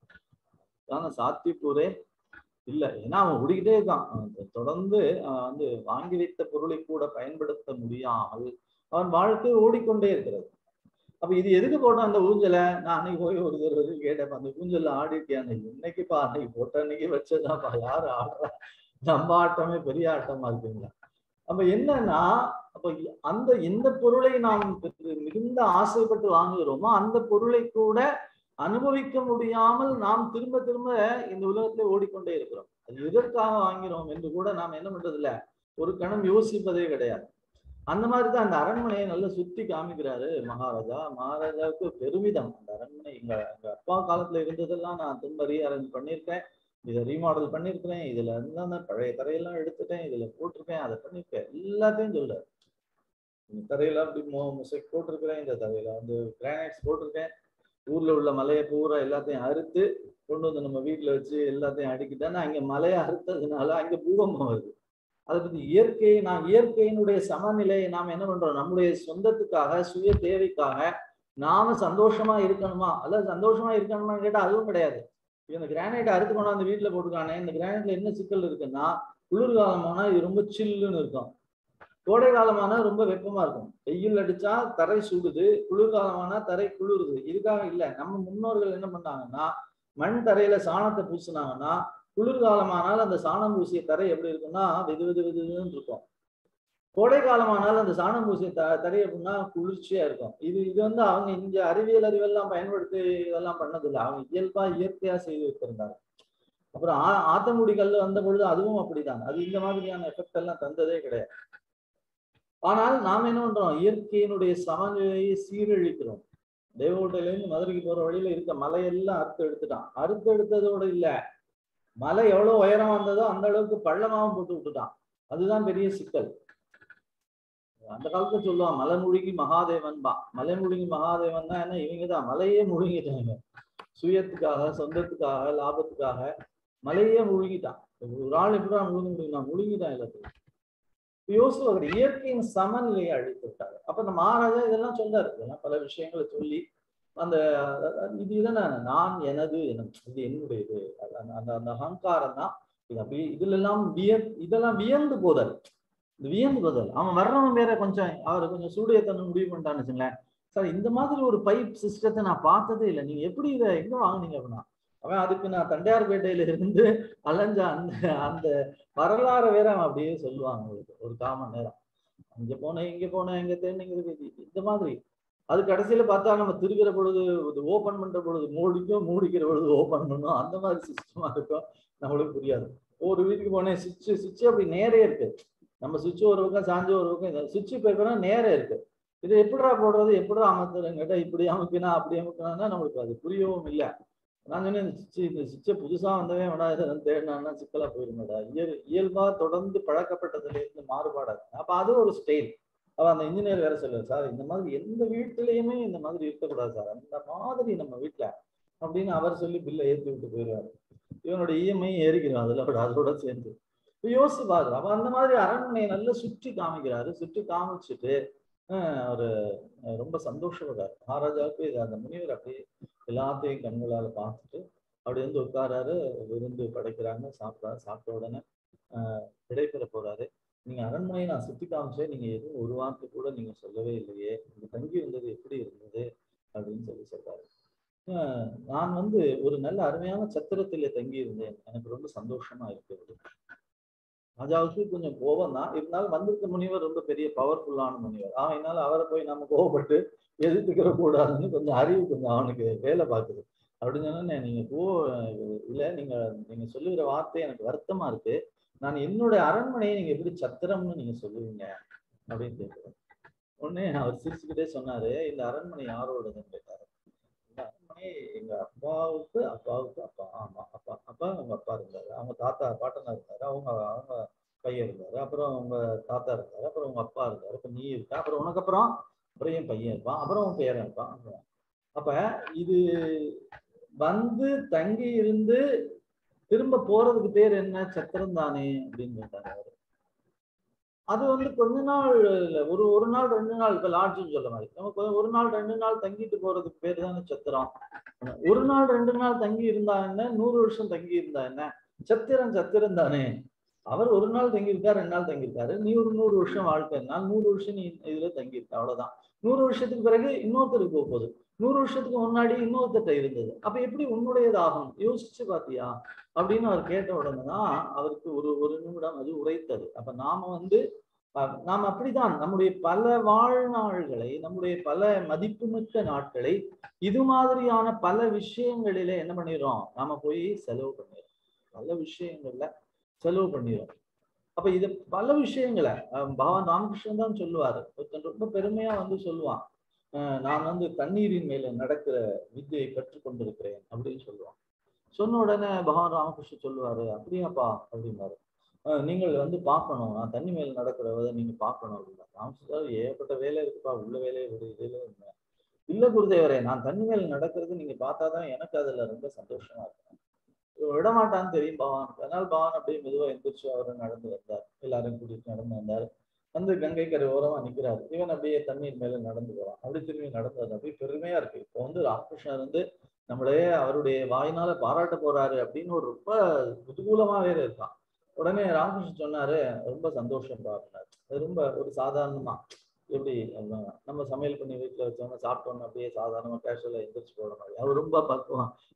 ஆனா சாத்திப்பூரே இல்ல ஏன்னா அவன் ஓடிக்கிட்டே இருக்கான் தொடர்ந்து வந்து வாங்கி வைத்த பொருளை கூட பயன்படுத்த முடியாமல் அவன் வாழ்க்கை ஓடிக்கொண்டே இருக்கிறது அப்ப இது எதுக்கு போட்டான் அந்த ஊஞ்சலை நான் அன்னைக்கு போய் ஒரு தடவை கேட்டேன் அந்த ஊஞ்சல்ல ஆடி இருக்கியா இன்னைக்குப்பா அன்னைக்கு போட்ட அன்னைக்கு வச்சதாப்பா யாரு ஆடுறா நம்ம ஆட்டமே பெரிய ஆட்டமா இருக்குங்களா அப்ப என்னன்னா அப்ப அந்த எந்த பொருளை நாம் மிகுந்த ஆசைப்பட்டு வாங்குகிறோமோ அந்த பொருளை கூட அனுபவிக்க முடியாமல் நாம் திரும்ப திரும்ப இந்த உலகத்துல ஓடிக்கொண்டே இருக்கிறோம் அது எதற்காக வாங்கிறோம் என்று கூட நாம் என்ன பண்றது இல்ல ஒரு கணம் யோசிப்பதே கிடையாது அந்த மாதிரிதான் அந்த அரண்மனையை நல்லா சுத்தி காமிக்கிறாரு மகாராஜா மகாராஜாவுக்கு பெருமிதம் அந்த அரண்மனை எங்க எங்க அப்பா காலத்துல இருந்ததெல்லாம் நான் திரும்ப ரீஅரேஞ்ச் பண்ணியிருக்கேன் இதை ரீமாடல் பண்ணியிருக்கிறேன் இதுல இருந்து அந்த பழைய தரையெல்லாம் எடுத்துட்டேன் இதுல போட்டிருக்கேன் அதை பண்ணிருக்கேன் எல்லாத்தையும் சொல்றாரு இந்த தரையில அப்படி முசைக் போட்டிருக்கிறேன் இந்த தரையில வந்து கிரானைட்ஸ் போட்டிருக்கேன் ஊர்ல உள்ள மலையை பூரா எல்லாத்தையும் அறுத்து கொண்டு வந்து நம்ம வீட்டுல வச்சு எல்லாத்தையும் அடிக்கிட்டேன்னா அங்க மலையை அறுத்ததுனால அங்க பூகம்பம் வருது அதை பத்தி இயற்கை நான் இயற்கையினுடைய சமநிலையை நாம் என்ன பண்றோம் நம்முடைய சொந்தத்துக்காக சுய தேவைக்காக நாம சந்தோஷமா இருக்கணுமா அல்லது சந்தோஷமா இருக்கணுமா கேட்டா அதுவும் கிடையாது இந்த கிரானைட் அறுத்து கொண்டாந்து வீட்டுல போட்டுக்கானே இந்த கிரானைட்ல என்ன சிக்கல் இருக்குன்னா குளிர்காலமானா இது ரொம்ப சில்லுன்னு இருக்கும் கோடை காலமானா ரொம்ப வெப்பமா இருக்கும் வெயில் அடிச்சா தரை சுடுது குளிர்காலமானா தரை குளிருது இதுக்காக இல்ல நம்ம முன்னோர்கள் என்ன பண்ணாங்கன்னா மண் தரையில சாணத்தை பூசினாங்கன்னா குளிர்காலமானால் அந்த சாணம் பூசிய தரை எப்படி இருக்கும்னா வெது வெது வெதுன்னு இருக்கும் கோடை காலமானால் அந்த சாணம் பூசிய த தரை எப்படின்னா குளிர்ச்சியா இருக்கும் இது இது வந்து அவங்க இங்க அறிவியல் அறிவெல்லாம் பயன்படுத்தி இதெல்லாம் பண்ணதில்லை அவங்க இயல்பா இயற்கையா செய்து வைத்திருந்தாங்க அப்புறம் ஆ ஆத்தங்குடி கல் வந்த பொழுது அதுவும் அப்படிதான் அது இந்த மாதிரியான எஃபெக்ட் எல்லாம் தந்ததே கிடையாது ஆனால் நாம் என்ன பண்றோம் இயற்கையினுடைய சமநிலையை சீரழிக்கிறோம் தேவகோட்டையிலேருந்து மதுரைக்கு போற வழியில இருக்க மலையெல்லாம் அறுத்து எடுத்துட்டான் அறுத்து எடுத்ததோட இல்ல மலை எவ்வளவு உயரம் வந்ததோ அந்த அளவுக்கு பள்ளமாவும் போட்டு விட்டுட்டான் அதுதான் பெரிய சிக்கல் அந்த காலத்துல சொல்லுவான் மலை முழுகி மகாதேவன் பா மலை முழுகி மகாதேவன் தான் என்ன இவங்க தான் மலையே முழுங்கிட்டாங்க சுயத்துக்காக சொந்தத்துக்காக லாபத்துக்காக மலையே முழுகிட்டான் ஒரு ஆள் எப்படிதான் முழுங்க முடியும் நான் முழுங்கிட்டான் எல்லாத்தையும் யோசிச்சு அவர் இயற்கையின் சமநிலையை அழித்து விட்டாரு அப்ப இந்த மகாராஜா இதெல்லாம் சொல்றாரு இதெல்லாம் பல விஷயங்களை சொல்லி அந்த இது தானே நான் எனது இது என்னுடையது அந்த அந்த அந்த அகங்காரம் தான் இது அப்படி இதுல எல்லாம் விய இதெல்லாம் வியந்து போதல் இந்த வியந்து போதல் அவன் வர்றவன் வேற கொஞ்சம் அவர் கொஞ்சம் சூடியத்தன்னு முடிவு பண்ணிட்டான்னு வச்சுங்களேன் சார் இந்த மாதிரி ஒரு பைப் சிஸ்டத்தை நான் பார்த்ததே இல்லை நீங்க எப்படி இதை எங்க வாங்குனீங்க அப்படின்னா அவன் அதுக்கு நான் தண்டையார்பேட்டையில இருந்து அலைஞ்ச அந்த அந்த வரலாறு வேற அவன் அப்படியே சொல்லுவான் உங்களுக்கு ஒரு காமன் நேரம் அங்க போனேன் இங்க போனேன் இங்க தேடிங்கிறது இந்த மாதிரி அது கடைசியில பார்த்தா நம்ம திருக்கிற பொழுது ஓபன் பண்ற பொழுது மூடிக்கும் மூடிக்கிற பொழுது ஓபன் பண்ணும் அந்த மாதிரி சிஸ்டமா இருக்கும் நம்மளுக்கு புரியாது ஒரு வீட்டுக்கு போனேன் சுவிட்ச் சுவிட்ச் அப்படி நேரே இருக்கு நம்ம சுவிட்ச் ஒரு பக்கம் சாஞ்சு ஒரு பக்கம் சுவிட்ச் பேப்பரா நேரே இருக்கு இது எப்படிடா போடுறது எப்படிடா அமர்த்துறேன் கேட்டா இப்படி அமைக்கினா அப்படி அமைக்கினா நம்மளுக்கு அது புரியவும் இல்லை நான் சொன்னேன் இந்த சுவிட்ச் இந்த சுவிட்சை புதுசா வந்தவே வேணா இதெல்லாம் தேடினான்னா சிக்கலா போயிருந்தடா இயல் இயல்பா தொடர்ந்து பழக்கப்பட்டதுல இருந்து மாறுபாடா இருக்கு அப்ப அது ஒரு ஸ்டைல் அவ அந்த இன்ஜினியர் வேற சொல்லுவார் சார் இந்த மாதிரி எந்த வீட்டுலயுமே இந்த மாதிரி இருக்கக்கூடாது சார் அந்த மாதிரி நம்ம வீட்டுல அப்படின்னு அவர் சொல்லி பில்லை ஏற்றி விட்டு போயிடுவாரு இவனோட இஎம்ஐ ஏறிக்கிறோம் அதுல அதோட சேர்ந்து யோசிச்சு பாக்குறோம் அப்ப அந்த மாதிரி அரண்மனையை நல்லா சுற்றி காமிக்கிறாரு சுற்றி காமிச்சுட்டு அவரு ரொம்ப சந்தோஷப்படுறாரு மகாராஜாவுக்கு இது அந்த முனிவர் அப்படியே எல்லாத்தையும் கண்களால பார்த்துட்டு அப்படி வந்து உட்காராரு விருந்து படைக்கிறாங்க சாப்பிட்றாரு சாப்பிட்ட உடனே ஆஹ் விடைபெற போறாரு நீங்க அரண்மனையை நான் சுத்தி காமிச்சேன் நீங்க எதுவும் ஒரு வார்த்தை கூட நீங்க சொல்லவே இல்லையே இங்க தங்கி இருந்தது எப்படி இருந்தது அப்படின்னு சொல்லி சொல்றாரு நான் வந்து ஒரு நல்ல அருமையான சத்திரத்திலே தங்கி இருந்தேன் எனக்கு ரொம்ப சந்தோஷமா இருக்கிறது ராஜாவுக்கு கொஞ்சம் கோபம் தான் இருந்தாலும் வந்திருக்க முனிவர் ரொம்ப பெரிய பவர்ஃபுல்லான முனிவர் அதனால அவரை போய் நம்ம கோவப்பட்டு எதிர்த்துக்கிற கூடாதுன்னு கொஞ்சம் அறிவு கொஞ்சம் அவனுக்கு வேலை பார்க்குது அப்படின்னு சொன்னா நீங்க கோ இல்ல நீங்க நீங்க சொல்லுகிற வார்த்தை எனக்கு வருத்தமா இருக்கு நான் என்னுடைய அரண்மனையை நீங்க எப்படி சத்திரம்னு நீங்க சொல்லுவீங்க அப்படின்னு கேட்கிறேன் உடனே அவர் சிரிச்சுக்கிட்டே சொன்னாரு இந்த அரண்மனை யாரோடதுன்னு கேட்டாரு இந்த அரண்மனை எங்க அப்பாவுக்கு அப்பாவுக்கு அப்பா ஆமா அப்பா அப்பா அவங்க அப்பா இருந்தாரு அவங்க தாத்தா பாட்டனா இருந்தாரு அவங்க அவங்க பையன் இருந்தாரு அப்புறம் உங்க தாத்தா இருந்தாரு அப்புறம் உங்க அப்பா இருந்தாரு இப்ப நீ இருக்க அப்புறம் உனக்கு அப்புறம் அப்புறம் என் பையன் இருப்பான் அப்புறம் உன் பேரன் இருப்பான் அப்ப இது வந்து தங்கி இருந்து திரும்ப போறதுக்கு பேர் என்ன சத்திரம் தானே அப்படின்னு கேட்டாரு அவரு அது வந்து கொஞ்ச நாள் இல்ல ஒரு ஒரு நாள் ரெண்டு நாள் இப்ப லாட்ஜுன்னு சொல்ல மாதிரி நமக்கு ஒரு நாள் ரெண்டு நாள் தங்கிட்டு போறதுக்கு பேர் தானே சத்திரம் ஒரு நாள் ரெண்டு நாள் தங்கி இருந்தா என்ன நூறு வருஷம் தங்கி இருந்தா என்ன சத்திரம் சத்திரம் தானே அவர் ஒரு நாள் தங்கியிருக்காரு ரெண்டு நாள் தங்கியிருக்காரு நீ ஒரு நூறு வருஷம் வாழ்க்கைன்னா நூறு வருஷம் நீ இதுல தங்கியிருக்க அவ்வளவுதான் நூறு வருஷத்துக்கு பிறகு இன்னொருத்தருக்கு போக போகுது நூறு வருஷத்துக்கு முன்னாடி இன்னொருத்தட்ட இருந்தது அப்ப எப்படி உன்னுடையதாகும் யோசிச்சு பாத்தியா அப்படின்னு அவர் கேட்ட உடனே தான் அவருக்கு ஒரு ஒரு நிமிடம் அது உரைத்தது அப்ப நாம வந்து நாம் அப்படிதான் நம்முடைய பல வாழ்நாள்களை நம்முடைய பல மதிப்புமிக்க நாட்களை இது மாதிரியான பல விஷயங்களில என்ன பண்ணிடுறோம் நாம போய் செலவு பண்ணிடுறோம் பல விஷயங்கள்ல செலவு பண்ணிடுறோம் அப்ப இது பல விஷயங்களை பகவான் ராமகிருஷ்ணன் தான் சொல்லுவாரு ஒருத்தன் ரொம்ப பெருமையா வந்து சொல்லுவான் நான் வந்து தண்ணீரின் மேல நடக்கிற வித்தியை கற்றுக்கொண்டிருக்கிறேன் அப்படின்னு சொல்லுவான் சொன்ன உடனே பகவான் ராமகிருஷ்ணன் சொல்லுவாரு அப்படியாப்பா அப்படின்னாரு நீங்கள் வந்து பார்க்கணும் நான் தண்ணி மேல நடக்கிறத நீங்க பார்க்கணும் அப்படின்னா ராமகிருஷ்ணன் ஏகப்பட்ட வேலை இருக்குப்பா உள்ள வேலையை விட இதுல இருந்தேன் இல்ல குருதேவரே நான் தண்ணி மேல நடக்கிறது நீங்க பார்த்தாதான் எனக்கு அதுல ரொம்ப சந்தோஷமா இருக்கும் விடமாட்டான்னு தெரியும் பவான் அதனால பவான் அப்படியே மெதுவா எந்திரிச்சு அவர் நடந்து வந்தார் எல்லாரும் கூட்டிட்டு நடந்து வந்தார் வந்து கங்கை கரை ஓரமா நிக்கிறாரு இவன் அப்படியே தண்ணீர் மேல நடந்து போறான் அப்படி திரும்பி நடந்து வந்தா அப்படியே பெருமையா இருக்கு இப்போ வந்து ராமகிருஷ்ணர் வந்து நம்மளே அவருடைய வாயினால பாராட்ட போறாரு அப்படின்னு ஒரு ரொம்ப குதூகூலமா வேற இருக்கான் உடனே ராமகிருஷ்ணன் சொன்னாரு ரொம்ப சந்தோஷம் அப்படின்னாரு அது ரொம்ப ஒரு சாதாரணமா எப்படி நம்ம சமையல் பண்ணி வீட்டுல வச்சவங்க சாப்பிட்டோன்னு அப்படியே சாதாரணமா கேஷுவலா எந்திரிச்சு போற மாதிரி அவர் ரொம்ப பக்குவம்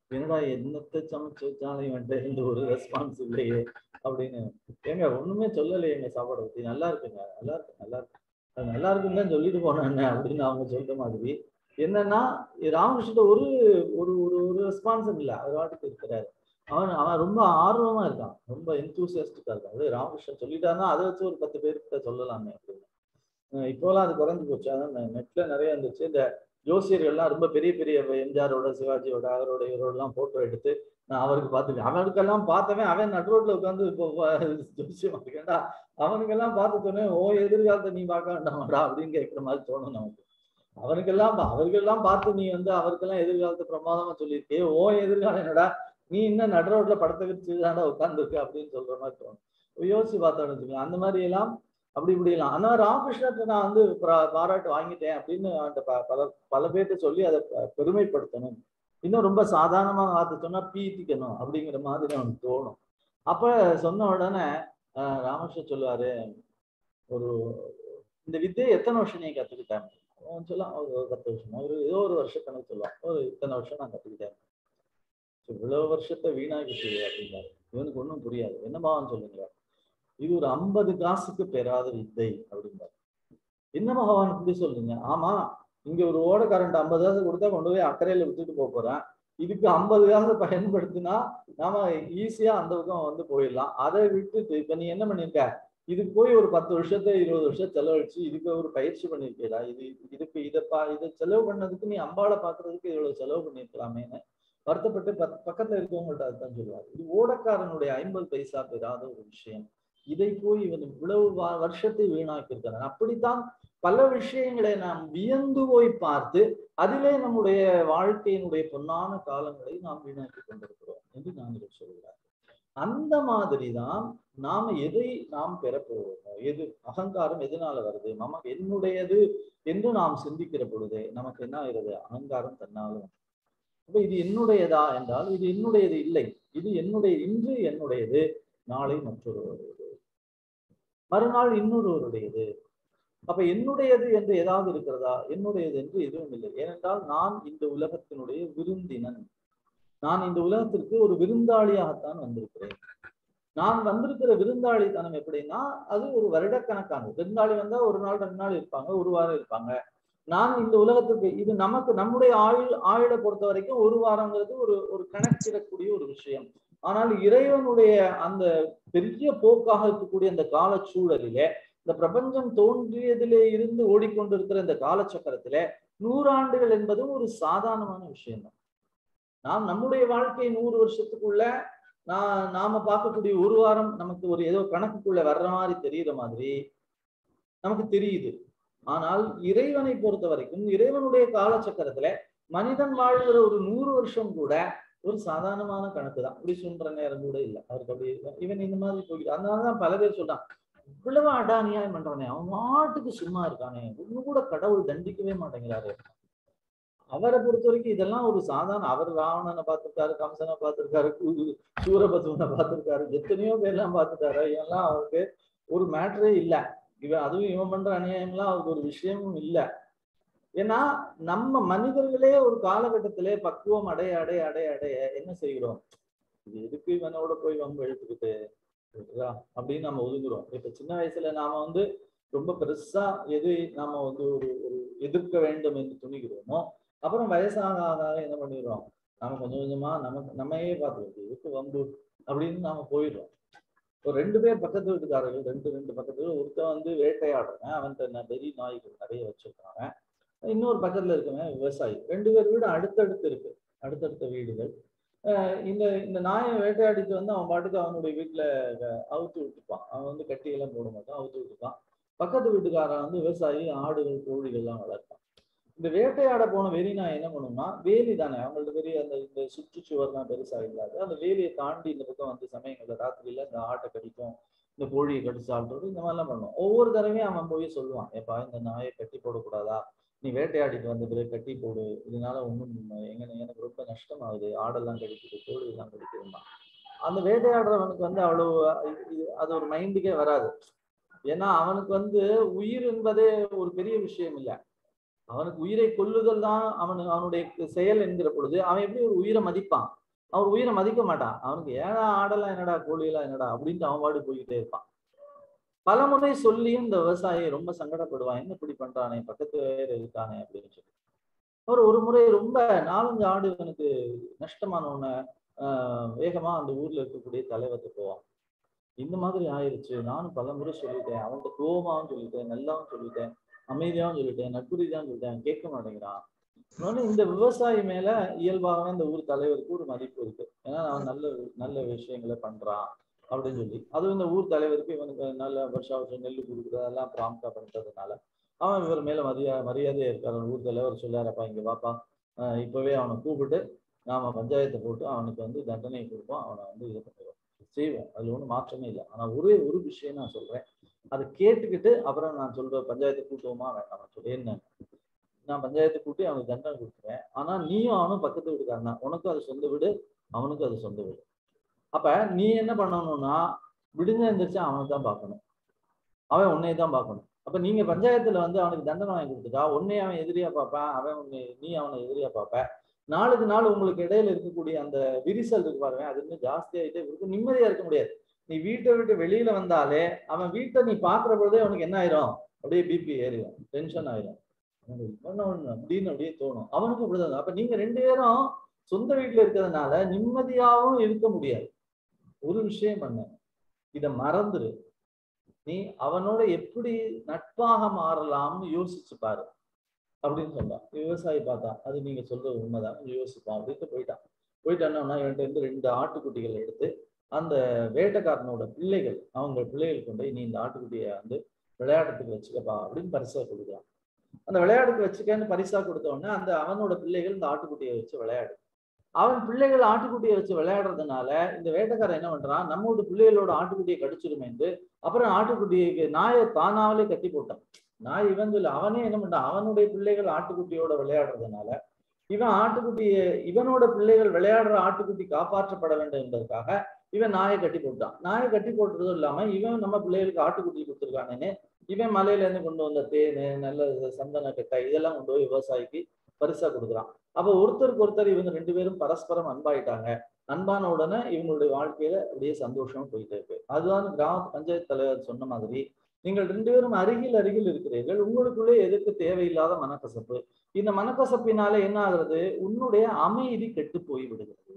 என்னடா என்னத்தை சமைச்சு வச்சாலும் இவன்ட்ட இந்த ஒரு ரெஸ்பான்ஸ் இல்லையே அப்படின்னு ஏங்க ஒண்ணுமே சொல்லலையே எங்க சாப்பாடை பத்தி நல்லா இருக்குங்க நல்லா இருக்கு நல்லா இருக்கு அது நல்லா இருக்குன்னு தான் சொல்லிட்டு போனேன் அப்படின்னு அவங்க சொல்ற மாதிரி என்னன்னா ராமகிருஷ்ண ஒரு ஒரு ஒரு ஒரு ரெஸ்பான்ஸும் இல்லை அவர் வாட்டுக்கு இருக்கிறாரு அவன் அவன் ரொம்ப ஆர்வமா இருக்கான் ரொம்ப எந்தூசியஸ்டிக்கா இருக்கான் அது ராமகிருஷ்ணன் சொல்லிட்டாருன்னா அதை வச்சு ஒரு பத்து பேர்கிட்ட சொல்லலாமே அப்படின்னு அஹ் இப்போலாம் அது குறைஞ்சு போச்சு அதான் நெட்ல நிறைய இருந்துச்சு இந்த ஜோசியர்கள்லாம் ரொம்ப பெரிய பெரிய எம்ஜிஆரோட சிவாஜியோட அவரோட இவரோடலாம் போட்டோ எடுத்து நான் அவருக்கு பார்த்துருக்கேன் அவனுக்கெல்லாம் பார்த்தவன் அவன் நடு ரோட்ல உட்காந்து இப்போ ஜோசியம் இருக்கேன்டா அவனுக்கெல்லாம் பார்த்து சொன்னேன் ஓ எதிர்காலத்தை நீ பார்க்க வேண்டாமாடா அப்படின்னு கேட்குற மாதிரி தோணும் நமக்கு அவனுக்கெல்லாம் பா- அவருக்கெல்லாம் பார்த்து நீ வந்து அவருக்கெல்லாம் எதிர்காலத்தை பிரமாதமா சொல்லியிருக்கே ஓ எதிர்காலம் என்னடா நீ இன்னும் நடு ரோட்ல படத்தை வச்சு தாண்டா உட்காந்துருக்க அப்படின்னு சொல்ற மாதிரி தோணும் யோசிச்சு பார்த்தோம்னு வச்சுக்கோங்க அந்த மாதிரி எல்லாம் அப்படி இப்படி எல்லாம் ஆனா ராமகிருஷ்ணத்தை நான் வந்து பா- பாராட்டு வாங்கிட்டேன் அப்படின்னு அந்த ப- பல பல பேர்ட்ட சொல்லி அதை ப- பெருமைப்படுத்தணும் இன்னும் ரொம்ப சாதாரணமா பார்த்து சொன்னா பீத்திக்கணும் அப்படிங்கிற மாதிரி அவனுக்கு தோணும் அப்ப சொன்ன உடனே ஆஹ் ராமகிருஷ்ணன் சொல்லுவாரு ஒரு இந்த வித்தையை எத்தனை வருஷம் நீ கத்துக்கிட்டேன் அவன் சொல்லலாம் ஒரு ஒரு பத்து வருஷம் ஒரு ஏதோ ஒரு வருஷ கணக்கு சொல்லுவான் ஒரு இத்தனை வருஷம் நான் கத்துக்கிட்டேன் இவ்வளவு வருஷத்தை வீணாக்கிட்டு அப்படின்னாரு இவனுக்கு ஒன்றும் புரியாது என்னமாவான்னு சொல்லுங்க இது ஒரு ஐம்பது காசுக்கு பெறாத வித்தை அப்படிம்பாரு என்ன பகவான் இப்படி சொல்றீங்க ஆமா இங்க ஒரு ஓட கரண்ட் ஐம்பது காசு கொடுத்தா கொண்டு போய் அக்கறையில விட்டுட்டு போக போறேன் இதுக்கு ஐம்பது காசு பயன்படுத்தினா நாம ஈஸியா அந்த பக்கம் வந்து போயிடலாம் அதை விட்டுட்டு இப்ப நீ என்ன பண்ணிருக்க இதுக்கு போய் ஒரு பத்து வருஷத்தை இருபது வருஷம் செலவழிச்சு இதுக்கு ஒரு பயிற்சி பண்ணிருக்கேடா இது இதுக்கு இதை பா இதை செலவு பண்ணதுக்கு நீ அம்பாளை பாக்குறதுக்கு இவ்வளவு செலவு பண்ணிருக்கலாமேன்னு வருத்தப்பட்டு பக் பக்கத்துல இருக்கவங்கள்ட்ட அதுதான் சொல்லுவார் இது ஓடக்காரனுடைய ஐம்பது பைசா பெறாத ஒரு விஷயம் இதை போய் இவன் இவ்வளவு வா- வருஷத்தை வீணாக்கி இருக்கிறான் அப்படித்தான் பல விஷயங்களை நாம் வியந்து போய் பார்த்து அதிலே நம்முடைய வாழ்க்கையினுடைய பொன்னான காலங்களை நாம் வீணாக்கி கொண்டிருக்கிறோம் என்று ஞானிகள் சொல்கிறார் அந்த மாதிரிதான் நாம எதை நாம் பெறப்போகிறோமோ எது அகங்காரம் எதனால வருது நமக்கு என்னுடையது என்று நாம் சிந்திக்கிற பொழுதே நமக்கு என்ன ஆகிறது அகங்காரம் தன்னாலும் அப்ப இது என்னுடையதா என்றால் இது என்னுடையது இல்லை இது என்னுடைய இன்று என்னுடையது நாளை மற்றொருவருடையது மறுநாள் இன்னொருவருடையது அப்ப என்னுடையது என்று ஏதாவது இருக்கிறதா என்னுடையது என்று எதுவும் இல்லை ஏனென்றால் நான் இந்த உலகத்தினுடைய விருந்தினன் நான் இந்த உலகத்திற்கு ஒரு விருந்தாளியாகத்தான் வந்திருக்கிறேன் நான் வந்திருக்கிற விருந்தாளித்தனம் எப்படின்னா அது ஒரு வருடக்கணக்கானது விருந்தாளி வந்தா ஒரு நாள் ரெண்டு நாள் இருப்பாங்க ஒரு வாரம் இருப்பாங்க நான் இந்த உலகத்துக்கு இது நமக்கு நம்முடைய ஆயுள் ஆயுளை பொறுத்த வரைக்கும் ஒரு வாரங்கிறது ஒரு ஒரு கணக்கிடக்கூடிய ஒரு விஷயம் ஆனால் இறைவனுடைய அந்த பெரிய போக்காக இருக்கக்கூடிய அந்த கால சூழலிலே இந்த பிரபஞ்சம் தோன்றியதிலே இருந்து ஓடிக்கொண்டிருக்கிற இந்த காலச்சக்கரத்திலே நூறாண்டுகள் என்பதும் ஒரு சாதாரணமான விஷயம் தான் நாம் நம்முடைய வாழ்க்கை நூறு வருஷத்துக்குள்ள நான் நாம பார்க்கக்கூடிய ஒரு வாரம் நமக்கு ஒரு ஏதோ கணக்குக்குள்ள வர்ற மாதிரி தெரியுற மாதிரி நமக்கு தெரியுது ஆனால் இறைவனை பொறுத்த வரைக்கும் இறைவனுடைய காலச்சக்கரத்துல மனிதன் வாழ்கிற ஒரு நூறு வருஷம் கூட ஒரு சாதாரணமான கணக்கு தான் அப்படி சொல்ற நேரம் கூட இல்லை அவருக்கு அப்படி இவன் இந்த மாதிரி போயிட்டு அதனாலதான் பல பேர் சொல்றான் இவ்வளவு அடானியாயம் பண்றானே அவன் நாட்டுக்கு சும்மா இருக்கானே ஒண்ணு கூட கடவுள் தண்டிக்கவே மாட்டேங்கிறாரு அவரை பொறுத்த வரைக்கும் இதெல்லாம் ஒரு சாதாரண அவர் ராவணனை பார்த்திருக்காரு கம்சனை பார்த்திருக்காரு கு- சூரபத்மனை பார்த்திருக்காரு எத்தனையோ பேர்லாம் பார்த்துட்டாரு இவெல்லாம் அவருக்கு ஒரு மேட்டரே இல்லை இவன் அதுவும் இவன் பண்ற அநியாயம்லாம் அவருக்கு ஒரு விஷயமும் இல்லை ஏன்னா நம்ம மனிதர்களே ஒரு காலகட்டத்திலே பக்குவம் அடைய அடைய அடைய அடைய என்ன செய்கிறோம் இது எதுக்கு இவனோட போய் வம்பு எழுத்துக்கிட்டு இருக்குதா அப்படின்னு நம்ம ஒதுங்குறோம் இப்ப சின்ன வயசுல நாம வந்து ரொம்ப பெருசா எது நாம வந்து ஒரு ஒரு எதிர்க்க வேண்டும் என்று துணிகிறோமோ அப்புறம் வயசாக ஆக ஆக என்ன பண்ணிடுறோம் நாம கொஞ்சம் கொஞ்சமா நமக்கு நம்மையே பார்த்துக்கிட்டு எதுக்கு வம்பு அப்படின்னு நாம போயிடுறோம் ஒரு ரெண்டு பேர் பக்கத்து வீட்டுக்காரர்கள் ரெண்டு ரெண்டு பக்கத்து வீடு. ஒருத்தன் வந்து வேட்டையாடுறவன் அவன்கிட்ட பெரிய நாய்கள் நிறைய வச்சிருக்காங்க இன்னொரு பக்கத்துல இருக்கவன் விவசாயி ரெண்டு பேர் வீடு அடுத்தடுத்து இருக்கு அடுத்தடுத்த வீடுகள் அஹ் இந்த இந்த நாயை வேட்டையாடிட்டு வந்து அவன் பாட்டுக்கு அவனுடைய வீட்டுல அஹ், அவுத்து விட்டுப்பான் அவன் வந்து கட்டி எல்லாம் போட மாட்டான் அவுத்து விட்டுப்பான் பக்கத்து வீட்டுக்காரன் வந்து விவசாயி ஆடுகள் கோழிகள் எல்லாம் வளர்ப்பான் இந்த வேட்டையாட போன வெறி நான் என்ன பண்ணும்னா வேலி தானே அவங்கள்ட்ட பெரிய அந்த இந்த சுற்றுச்சுவர்லாம் பெருசா இல்லாது அந்த வேலியை தாண்டி இந்த பக்கம் வந்து சமயங்கள்ல ராத்திரியில இந்த ஆட்டை கடிக்கும் இந்த கோழியை கடிச்சு சாப்பிட்றது இந்த மாதிரிலாம் பண்ணுவோம் ஒவ்வொரு தடவையும் அவன் போய் சொல்லுவான் ஏப்பா இந்த நாயை கட்டி போடக்கூடாதா நீ வேட்டையாடிட்டு வந்த பிறகு கட்டி போடு இதனால ஒன்றும் எங்க எனக்கு ரொம்ப நஷ்டமாகுது ஆடெல்லாம் கடிக்குது கோழி எல்லாம் கடிக்குதுமா அந்த வேட்டையாடுறவனுக்கு வந்து அவ்வளவு இது- இது- அது ஒரு மைண்டுக்கே வராது ஏன்னா அவனுக்கு வந்து உயிர் என்பதே ஒரு பெரிய விஷயம் இல்லை அவனுக்கு உயிரை கொல்லுதல் தான் அவனு அவனுடைய செயல் என்கிற பொழுது அவன் எப்படி ஒரு உயிரை மதிப்பான் அவன் உயிரை மதிக்க மாட்டான் அவனுக்கு ஏடா ஆடலாம் என்னடா கோழியெல்லாம் என்னடா அப்படின்ட்டு அவன் பாடு போய்கிட்டே இருப்பான் பல முறை சொல்லியும் இந்த விவசாயி ரொம்ப சங்கடப்படுவான் என்ன இப்படி பண்றானே பக்கத்து வேற இருக்கானே அப்படின்னு சொல்லி அவர் ஒரு முறை ரொம்ப நாலஞ்சு ஆடு எனக்கு நஷ்டமான உடனே ஆஹ் வேகமா அந்த ஊர்ல இருக்கக்கூடிய தலைவர்கிட்ட போவான் இந்த மாதிரி ஆயிருச்சு நானும் பல முறை சொல்லிட்டேன் அவன்கிட்ட கோபமாவும் சொல்லிட்டேன் நல்லாவும் சொல்லிட்டேன் அமைதியாவும் சொல்லிட்டேன் நட்புரீதியாவும் சொல்லிட்டேன் அவன் கேட்க மாட்டேங்கிறான் இன்னொன்னு இந்த விவசாயி மேல இயல்பாகவே இந்த ஊர் தலைவருக்கு ஒரு மதிப்பு இருக்கு ஏன்னா அவன் நல்ல நல்ல விஷயங்களை பண்றான் அப்படின்னு சொல்லி அதுவும் இந்த ஊர் தலைவருக்கு இவனுக்கு நல்ல வருஷா வருஷம் நெல் கொடுக்குறது அதெல்லாம் ப்ராம்ப்டா பண்றதுனால அவன் இவர் மேல மரியா மரியாதையா இருக்காரு ஊர் தலைவர் சொல்லாரப்பா இங்க வாப்பா ஆஹ் இப்பவே அவனை கூப்பிட்டு நாம பஞ்சாயத்தை போட்டு அவனுக்கு வந்து தண்டனை கொடுப்போம் அவனை வந்து இது பண்ணிடுவோம் செய்வோம் அதுல ஒன்றும் மாற்றமே இல்லை ஆனா ஒரே ஒரு விஷயம் நான் சொல்றேன் அதை கேட்டுக்கிட்டு அப்புறம் நான் சொல்றேன் பஞ்சாயத்தை கூட்டுவோமா வேண்டாம் சொல்லி என்ன நான் பஞ்சாயத்தை கூட்டி அவனுக்கு தண்டனை கொடுத்துருவேன் ஆனா நீயும் அவனும் பக்கத்து வீட்டுக்காரன் தான் உனக்கும் அது சொந்த வீடு அவனுக்கும் அது சொந்த வீடு அப்ப நீ என்ன பண்ணணும்னா விடுஞ்ச எந்திரிச்சு அவனை தான் பார்க்கணும் அவன் உன்னைய தான் பார்க்கணும் அப்ப நீங்க பஞ்சாயத்துல வந்து அவனுக்கு தண்டனை வாங்கி கொடுத்துட்டா உன்னை அவன் எதிரியா பார்ப்பான் அவன் உன்னை நீ அவனை எதிரியா பார்ப்ப நாளுக்கு நாள் உங்களுக்கு இடையில இருக்கக்கூடிய அந்த விரிசல் இருக்கு பாருங்க அது இன்னும் ஜாஸ்தியாயிட்டே இருக்கும் நிம்மதியா இருக்க முடியாது நீ வீட்டை விட்டு வெளியில வந்தாலே அவன் வீட்டை நீ பாக்குற பொழுதே அவனுக்கு என்ன ஆயிரும் அப்படியே பிபி ஏறிடும் டென்ஷன் ஆயிரும் ஒண்ணு அப்படின்னு அப்படியே தோணும் அவனுக்கு அப்படிதான் அப்ப நீங்க ரெண்டு பேரும் சொந்த வீட்டுல இருக்கிறதுனால நிம்மதியாவும் இருக்க முடியாது ஒரு விஷயம் பண்ண இத மறந்துரு நீ அவனோட எப்படி நட்பாக மாறலாம்னு யோசிச்சு பாரு அப்படின்னு சொன்னான் விவசாயி பார்த்தா அது நீங்க சொல்றது உண்மைதான் யோசிப்பான் அப்படின்ட்டு போயிட்டான் போயிட்டான்னா இவன்ட்டு இருந்து ரெண்டு ஆட்டுக்குட்டிகள் எடுத்து அந்த வேட்டைக்காரனோட பிள்ளைகள் அவங்க பிள்ளைகள் கொண்டு போய் நீ இந்த ஆட்டுக்குட்டியை வந்து விளையாட்டுக்கு வச்சுக்கப்பா அப்படின்னு பரிசா கொடுக்குறான் அந்த விளையாட்டுக்கு வச்சுக்கன்னு பரிசா கொடுத்த உடனே அந்த அவனோட பிள்ளைகள் இந்த ஆட்டுக்குட்டியை வச்சு விளையாடு அவன் பிள்ளைகள் ஆட்டுக்குட்டியை வச்சு விளையாடுறதுனால இந்த வேட்டைக்காரன் என்ன பண்றான் நம்மளோட பிள்ளைகளோட ஆட்டுக்குட்டியை கடிச்சிருமேந்து அப்புறம் ஆட்டுக்குட்டியை நாயை தானாவலே கட்டி போட்டான் நாய் இவன் சொல்லி அவனே என்ன பண்றான் அவனுடைய பிள்ளைகள் ஆட்டுக்குட்டியோட விளையாடுறதுனால இவன் ஆட்டுக்குட்டியை இவனோட பிள்ளைகள் விளையாடுற ஆட்டுக்குட்டி காப்பாற்றப்பட வேண்டும் என்பதற்காக இவன் நாயை கட்டி போட்டான் நாயை கட்டி போட்டுறதும் இல்லாம இவன் நம்ம பிள்ளைகளுக்கு ஆட்டுக்குட்டி கொடுத்துருக்கானேன்னு இவன் மலையில இருந்து கொண்டு வந்த தேனு நல்ல சந்தன கட்டை இதெல்லாம் கொண்டு போய் விவசாயிக்கு பரிசா கொடுக்குறான் அப்ப ஒருத்தருக்கு ஒருத்தர் இவங்க ரெண்டு பேரும் பரஸ்பரம் அன்பாயிட்டாங்க அன்பான உடனே இவங்களுடைய வாழ்க்கையில அப்படியே சந்தோஷம் போயிட்டே இருக்கு அதுதான் கிராம பஞ்சாயத்து தலைவர் சொன்ன மாதிரி நீங்கள் ரெண்டு பேரும் அருகில் அருகில் இருக்கிறீர்கள் உங்களுக்குள்ளே எதுக்கு தேவையில்லாத மனக்கசப்பு இந்த மனக்கசப்பினால என்ன ஆகுறது உன்னுடைய அமைதி கெட்டு போய் விடுகிறது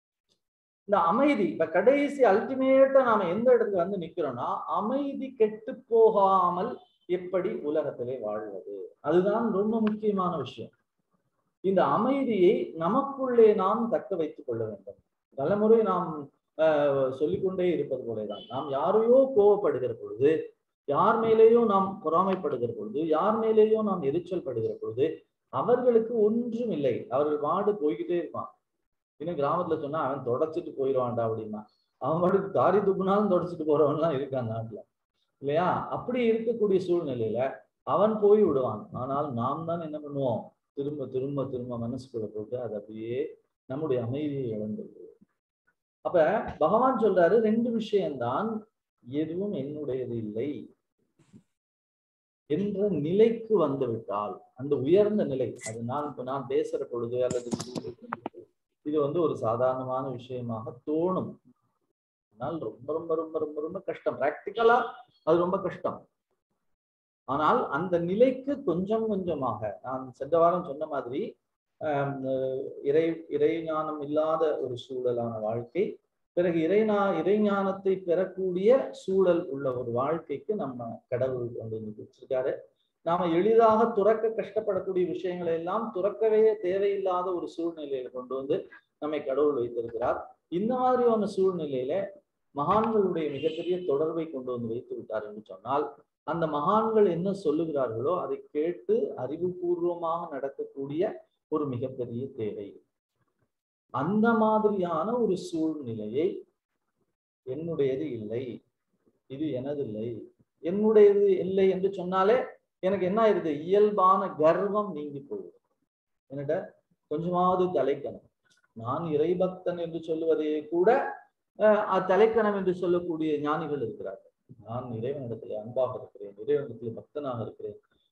இந்த அமைதி இப்ப கடைசி அல்டிமேட்டா நாம எந்த இடத்துல வந்து நிக்கிறோம்னா அமைதி கெட்டு போகாமல் எப்படி உலகத்திலே வாழ்வது அதுதான் ரொம்ப முக்கியமான விஷயம் இந்த அமைதியை நமக்குள்ளே நாம் தக்க வைத்துக் கொள்ள வேண்டும் பலமுறை நாம் சொல்லிக்கொண்டே இருப்பது போலேதான் நாம் யாரையோ கோவப்படுகிற பொழுது யார் மேலேயோ நாம் பொறாமைப்படுகிற பொழுது யார் மேலேயோ நாம் எரிச்சல் படுகிற பொழுது அவர்களுக்கு ஒன்றும் இல்லை அவர்கள் வாடு போய்கிட்டே இருப்பான் இன்னும் கிராமத்துல சொன்னா அவன் தொடச்சிட்டு போயிடுவான்டா அப்படின்னா அவன் பாட்டுக்கு தாரி துப்புனாலும் தொடச்சிட்டு போறவன்லாம் இருக்கான் நாட்டுல இல்லையா அப்படி இருக்கக்கூடிய சூழ்நிலையில அவன் போய் விடுவான் ஆனால் நாம் தான் என்ன பண்ணுவோம் திரும்ப திரும்ப திரும்ப மனசுக்குள்ள போட்டு அது அப்படியே நம்முடைய அமைதியை இழந்துருது அப்ப பகவான் சொல்றாரு ரெண்டு விஷயம்தான் எதுவும் என்னுடையது இல்லை என்ற நிலைக்கு வந்து விட்டால் அந்த உயர்ந்த நிலை அது நான் இப்ப நான் பேசுற பொழுது அல்லது இது வந்து ஒரு சாதாரணமான விஷயமாக தோணும் ஆனால் ரொம்ப ரொம்ப ரொம்ப ரொம்ப ரொம்ப கஷ்டம் பிராக்டிக்கலா அது ரொம்ப கஷ்டம் ஆனால் அந்த நிலைக்கு கொஞ்சம் கொஞ்சமாக நான் சென்ற வாரம் சொன்ன மாதிரி இறை இறைஞானம் இல்லாத ஒரு சூழலான வாழ்க்கை பிறகு இறைநா இறைஞானத்தை பெறக்கூடிய சூழல் உள்ள ஒரு வாழ்க்கைக்கு நம்ம கடவுள் கொண்டு வந்து வச்சிருக்காரு நாம எளிதாக துறக்க கஷ்டப்படக்கூடிய விஷயங்களை எல்லாம் துறக்கவே தேவையில்லாத ஒரு சூழ்நிலையில கொண்டு வந்து நம்மை கடவுள் வைத்திருக்கிறார் இந்த மாதிரியான சூழ்நிலையில மகான்களுடைய மிகப்பெரிய தொடர்பை கொண்டு வந்து வைத்து விட்டார் என்று சொன்னால் அந்த மகான்கள் என்ன சொல்லுகிறார்களோ அதை கேட்டு அறிவுபூர்வமாக நடக்கக்கூடிய ஒரு மிகப்பெரிய தேவை அந்த மாதிரியான ஒரு சூழ்நிலையை என்னுடையது இல்லை இது எனதில்லை என்னுடையது இல்லை என்று சொன்னாலே எனக்கு என்ன ஆயிருது இயல்பான கர்வம் நீங்கி போகுது என்னட்ட கொஞ்சமாவது தலைக்கணும் நான் இறைபக்தன் என்று சொல்லுவதே கூட தலைக்கணம் என்று சொல்லக்கூடிய ஞானிகள் இருக்கிறார்கள் நான் இறைவனிடத்தில் அன்பாக இருக்கிறேன் இறைவனிடத்தில் பக்தனாக இருக்கிறேன்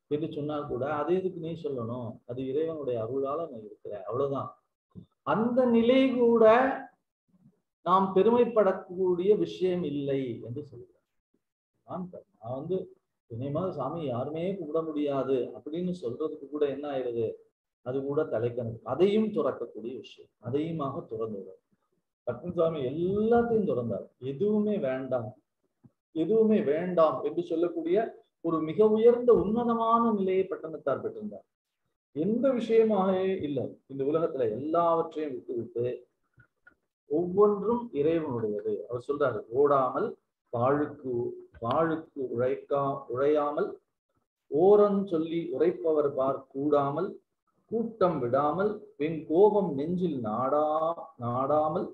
என்று சொன்னால் கூட அது எதுக்கு நீ சொல்லணும் அது இறைவனுடைய அருளால நான் இருக்கிறேன் அவ்வளவுதான் அந்த நிலை கூட நாம் பெருமைப்படக்கூடிய விஷயம் இல்லை என்று சொல்கிறேன் நான் நான் வந்து என்னை மாதிரி சாமி யாருமே கும்பிட முடியாது அப்படின்னு சொல்றதுக்கு கூட என்ன ஆயிடுது அது கூட தலைக்கணக்கு அதையும் துறக்கக்கூடிய விஷயம் அதையுமாக துறந்து பத்மசாமி எல்லாத்தையும் துறந்தார் எதுவுமே வேண்டாம் எதுவுமே வேண்டாம் என்று சொல்லக்கூடிய ஒரு மிக உயர்ந்த உன்னதமான நிலையை பட்டணத்தார் பெற்றிருந்தார் எந்த விஷயமாக இல்லை இந்த உலகத்துல எல்லாவற்றையும் விட்டுவிட்டு ஒவ்வொன்றும் இறைவனுடையது அவர் சொல்றாரு ஓடாமல் வாழுக்கு வாழுக்கு உழைக்கா உழையாமல் ஓரன் சொல்லி உரைப்பவர் பார் கூடாமல் கூட்டம் விடாமல் வெண் கோபம் நெஞ்சில் நாடா நாடாமல்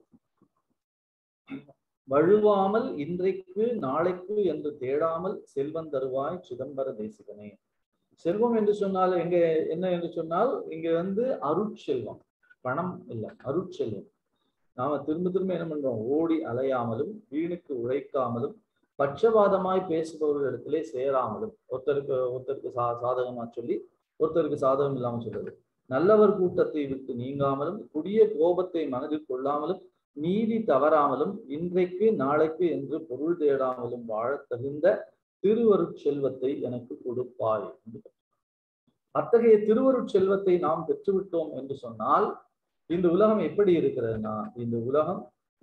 வழுவாமல் இன்றைக்கு நாளைக்கு என்று தேடாமல் செல்வம் தருவாய் சிதம்பர தேசிகனே செல்வம் என்று சொன்னால் எங்க என்ன என்று சொன்னால் இங்க வந்து அருட்செல்வம் பணம் இல்லை அருட்செல்வம் நாம திரும்ப திரும்ப என்ன பண்றோம் ஓடி அலையாமலும் வீணுக்கு உழைக்காமலும் பட்சபாதமாய் பேசுபவர்களிடத்திலே சேராமலும் ஒருத்தருக்கு ஒருத்தருக்கு சா சாதகமா சொல்லி ஒருத்தருக்கு சாதகம் இல்லாம சொல்றது நல்லவர் கூட்டத்தை விட்டு நீங்காமலும் கொடிய கோபத்தை மனதில் கொள்ளாமலும் நீதி தவறாமலும் இன்றைக்கு நாளைக்கு என்று பொருள் தேடாமலும் வாழத் தகுந்த திருவருட் செல்வத்தை எனக்கு கொடுப்பாய் அத்தகைய திருவருட் செல்வத்தை நாம் பெற்றுவிட்டோம் என்று சொன்னால் இந்த உலகம் எப்படி இருக்கிறதுனா இந்த உலகம்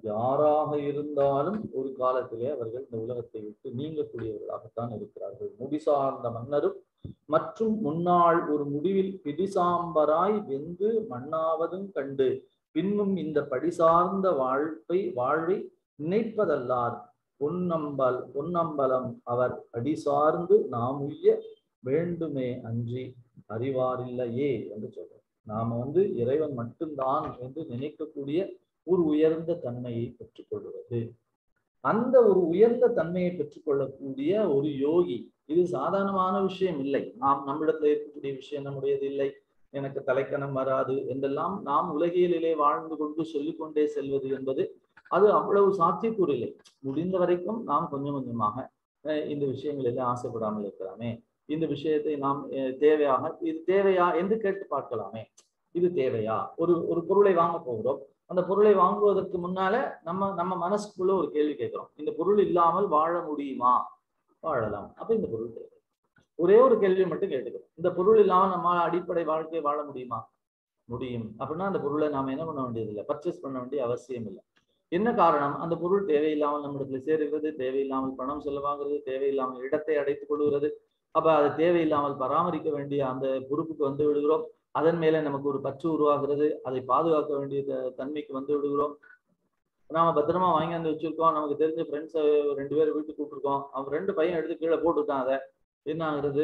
யாராக இருந்தாலும் ஒரு காலத்திலே அவர்கள் இந்த உலகத்தை விட்டு நீங்கக்கூடியவர்களாகத்தான் இருக்கிறார்கள் முடிசார்ந்த மன்னரும் மற்றும் முன்னாள் ஒரு முடிவில் பிடிசாம்பராய் வெந்து மண்ணாவதும் கண்டு பின்னும் இந்த படிசார்ந்த வாழ்வை வாழ்வை நினைப்பதல்லார் பொன்னம்பல் பொன்னம்பலம் அவர் அடிசார்ந்து நாம் உய்ய வேண்டுமே அன்றி அறிவாரில்லையே என்று சொல்றார் நாம வந்து இறைவன் மட்டும்தான் என்று நினைக்கக்கூடிய ஒரு உயர்ந்த தன்மையை பெற்றுக்கொள்வது அந்த ஒரு உயர்ந்த தன்மையை பெற்றுக்கொள்ளக்கூடிய ஒரு யோகி இது சாதாரணமான விஷயம் இல்லை நாம் நம்மிடத்துல இருக்கக்கூடிய விஷயம் நம்முடையது இல்லை எனக்கு தலைக்கணம் வராது என்றெல்லாம் நாம் உலகியலிலே வாழ்ந்து கொண்டு சொல்லிக்கொண்டே செல்வது என்பது அது அவ்வளவு சாத்தியக்கூறு இல்லை முடிந்த வரைக்கும் நாம் கொஞ்சம் கொஞ்சமாக இந்த விஷயங்களில் ஆசைப்படாமல் இருக்கலாமே இந்த விஷயத்தை நாம் தேவையாக இது தேவையா என்று கேட்டு பார்க்கலாமே இது தேவையா ஒரு ஒரு பொருளை வாங்க போகிறோம் அந்த பொருளை வாங்குவதற்கு முன்னால நம்ம நம்ம மனசுக்குள்ள ஒரு கேள்வி கேட்கிறோம் இந்த பொருள் இல்லாமல் வாழ முடியுமா வாழலாம் அப்ப இந்த பொருள் தேவை ஒரே ஒரு கேள்வி மட்டும் கேட்டுக்கிறோம் இந்த பொருள் இல்லாமல் நம்ம அடிப்படை வாழ்க்கையை வாழ முடியுமா முடியும் அப்படின்னா அந்த பொருளை நாம என்ன பண்ண வேண்டியதில்லை பர்ச்சேஸ் பண்ண வேண்டிய அவசியம் இல்லை என்ன காரணம் அந்த பொருள் தேவையில்லாமல் நம்மிடத்துல சேருகிறது தேவையில்லாமல் பணம் செலவாகிறது தேவையில்லாமல் இடத்தை அடைத்துக் கொள்கிறது அப்ப அது தேவையில்லாமல் பராமரிக்க வேண்டிய அந்த பொறுப்புக்கு வந்து விடுகிறோம் அதன் மேல நமக்கு ஒரு பற்று உருவாகிறது அதை பாதுகாக்க வேண்டிய தன்மைக்கு வந்து விடுகிறோம் நாம பத்திரமா வாங்கி வந்து வச்சிருக்கோம் நமக்கு தெரிஞ்ச ஃப்ரெண்ட்ஸ் ரெண்டு பேரும் வீட்டுக்கு கூப்பிட்டுருக்கோம் அவன் ரெண்டு பையன் எடுத்து கீழே போட்டுட்டான் அதை என்ன ஆகுறது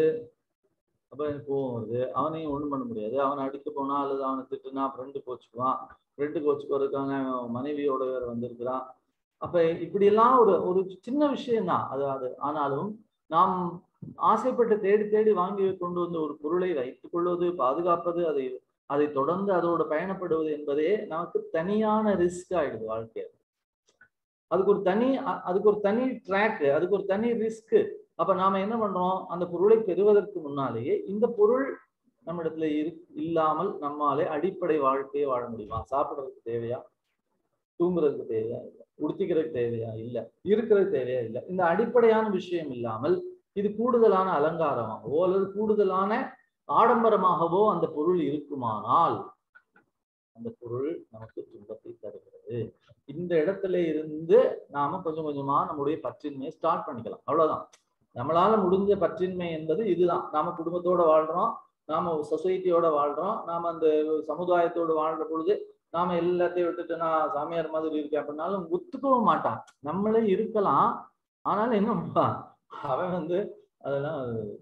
அப்ப எனக்கு கோவம் வருது அவனையும் ஒண்ணும் பண்ண முடியாது அவனை அடிக்க போனா அல்லது அவனை திட்டுனா ஃப்ரெண்டு கோச்சுக்குவான் ஃப்ரெண்டு கோச்சுக்கிறதுக்கான மனைவியோட வேற வந்திருக்கிறான் அப்ப இப்படி எல்லாம் ஒரு ஒரு சின்ன விஷயம் தான் அது அது ஆனாலும் நாம் ஆசைப்பட்டு தேடி தேடி வாங்கி கொண்டு வந்த ஒரு பொருளை வைத்துக் கொள்வது பாதுகாப்பது அதை அதை தொடர்ந்து அதோட பயணப்படுவது என்பதே நமக்கு தனியான ரிஸ்க் ஆயிடுது வாழ்க்கையில அதுக்கு ஒரு தனி அதுக்கு ஒரு தனி ட்ராக் அதுக்கு ஒரு தனி ரிஸ்க் அப்ப நாம என்ன பண்றோம் அந்த பொருளை பெறுவதற்கு முன்னாலேயே இந்த பொருள் நம்ம இடத்துல இரு இல்லாமல் நம்மாலே அடிப்படை வாழ்க்கையை வாழ முடியுமா சாப்பிடுறதுக்கு தேவையா தூங்குறதுக்கு தேவையா இல்லை உடுத்திக்கிறதுக்கு தேவையா இல்லை இருக்கிறது தேவையா இல்லை இந்த அடிப்படையான விஷயம் இல்லாமல் இது கூடுதலான அலங்காரமாகவோ அல்லது கூடுதலான ஆடம்பரமாகவோ அந்த பொருள் இருக்குமானால் அந்த பொருள் நமக்கு துன்பத்தை தருகிறது இந்த இடத்துல இருந்து நாம கொஞ்சம் கொஞ்சமா நம்முடைய பற்றின்மையை ஸ்டார்ட் பண்ணிக்கலாம் அவ்வளவுதான் நம்மளால முடிஞ்ச பற்றின்மை என்பது இதுதான் நாம குடும்பத்தோட வாழ்றோம் நாம சொசைட்டியோட வாழ்றோம் நாம அந்த சமுதாயத்தோடு வாழ்ற பொழுது நாம எல்லாத்தையும் விட்டுட்டு நான் சாமியார் மாதிரி இருக்கேன் அப்படின்னாலும் ஒத்துக்கவும் மாட்டான் நம்மளே இருக்கலாம் ஆனாலும் என்ன பண்ணுவான் அவன் வந்து அதெல்லாம்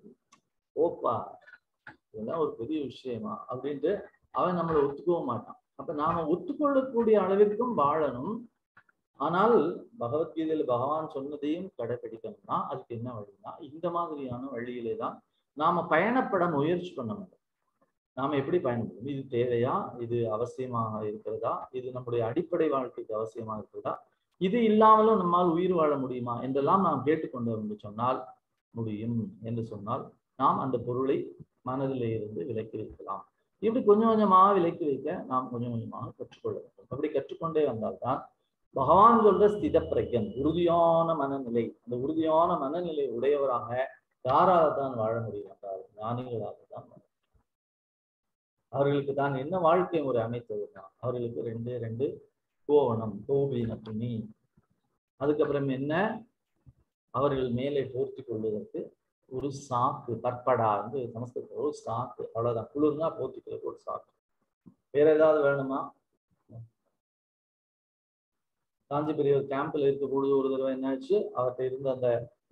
ஓப்பா இதெல்லாம் ஒரு பெரிய விஷயமா அப்படின்ட்டு அவன் நம்மளை ஒத்துக்கவும் மாட்டான் அப்ப நாம ஒத்துக்கொள்ளக்கூடிய அளவிற்கும் வாழணும் ஆனால் பகவத்கீதையில பகவான் சொன்னதையும் கடைபிடிக்கணும்னா அதுக்கு என்ன வழினா இந்த மாதிரியான வழியிலே தான் நாம பயணப்பட முயற்சி பண்ண முடியும் நாம எப்படி பயணப்படும் இது தேவையா இது அவசியமாக இருக்கிறதா இது நம்முடைய அடிப்படை வாழ்க்கைக்கு அவசியமாக இருக்கிறதா இது இல்லாமலும் நம்மால் உயிர் வாழ முடியுமா என்றெல்லாம் நாம் கேட்டுக்கொண்டோம் என்று சொன்னால் முடியும் என்று சொன்னால் நாம் அந்த பொருளை மனதிலே இருந்து விலக்கி வைக்கலாம் இப்படி கொஞ்சம் கொஞ்சமாக விலக்கி வைக்க நாம் கொஞ்சம் கொஞ்சமாக கற்றுக்கொள்ள வேண்டும் அப்படி கற்றுக்கொண்டே வந்தால்தான் பகவான் சொல்ற ஸ்தித பிரஜன் உறுதியான மனநிலை அந்த உறுதியான மனநிலை உடையவராக யாரால தான் வாழ முடியும் என்றால் ஞானிகளாக தான் வாழ முடியும். அவர்களுக்கு தான் என்ன வாழ்க்கை முறை அமைத்ததுன்னா அவர்களுக்கு ரெண்டு ரெண்டு கோவணம் கோபீன துணி அதுக்கப்புறம் என்ன அவர்கள் மேலே போர்த்தி கொள்வதற்கு ஒரு சாக்கு பற்படா வந்து சமஸ்கிருதம் ஒரு சாக்கு அவ்வளவுதான் குளிர்னா போர்த்திக்கிறதுக்கு ஒரு சாக்கு வேற ஏதாவது வேணுமா காஞ்சி பெரியவர் கேம்ப்ல இருக்க பொழுது ஒரு தடவை என்னாச்சு அவர்கிட்ட இருந்த அந்த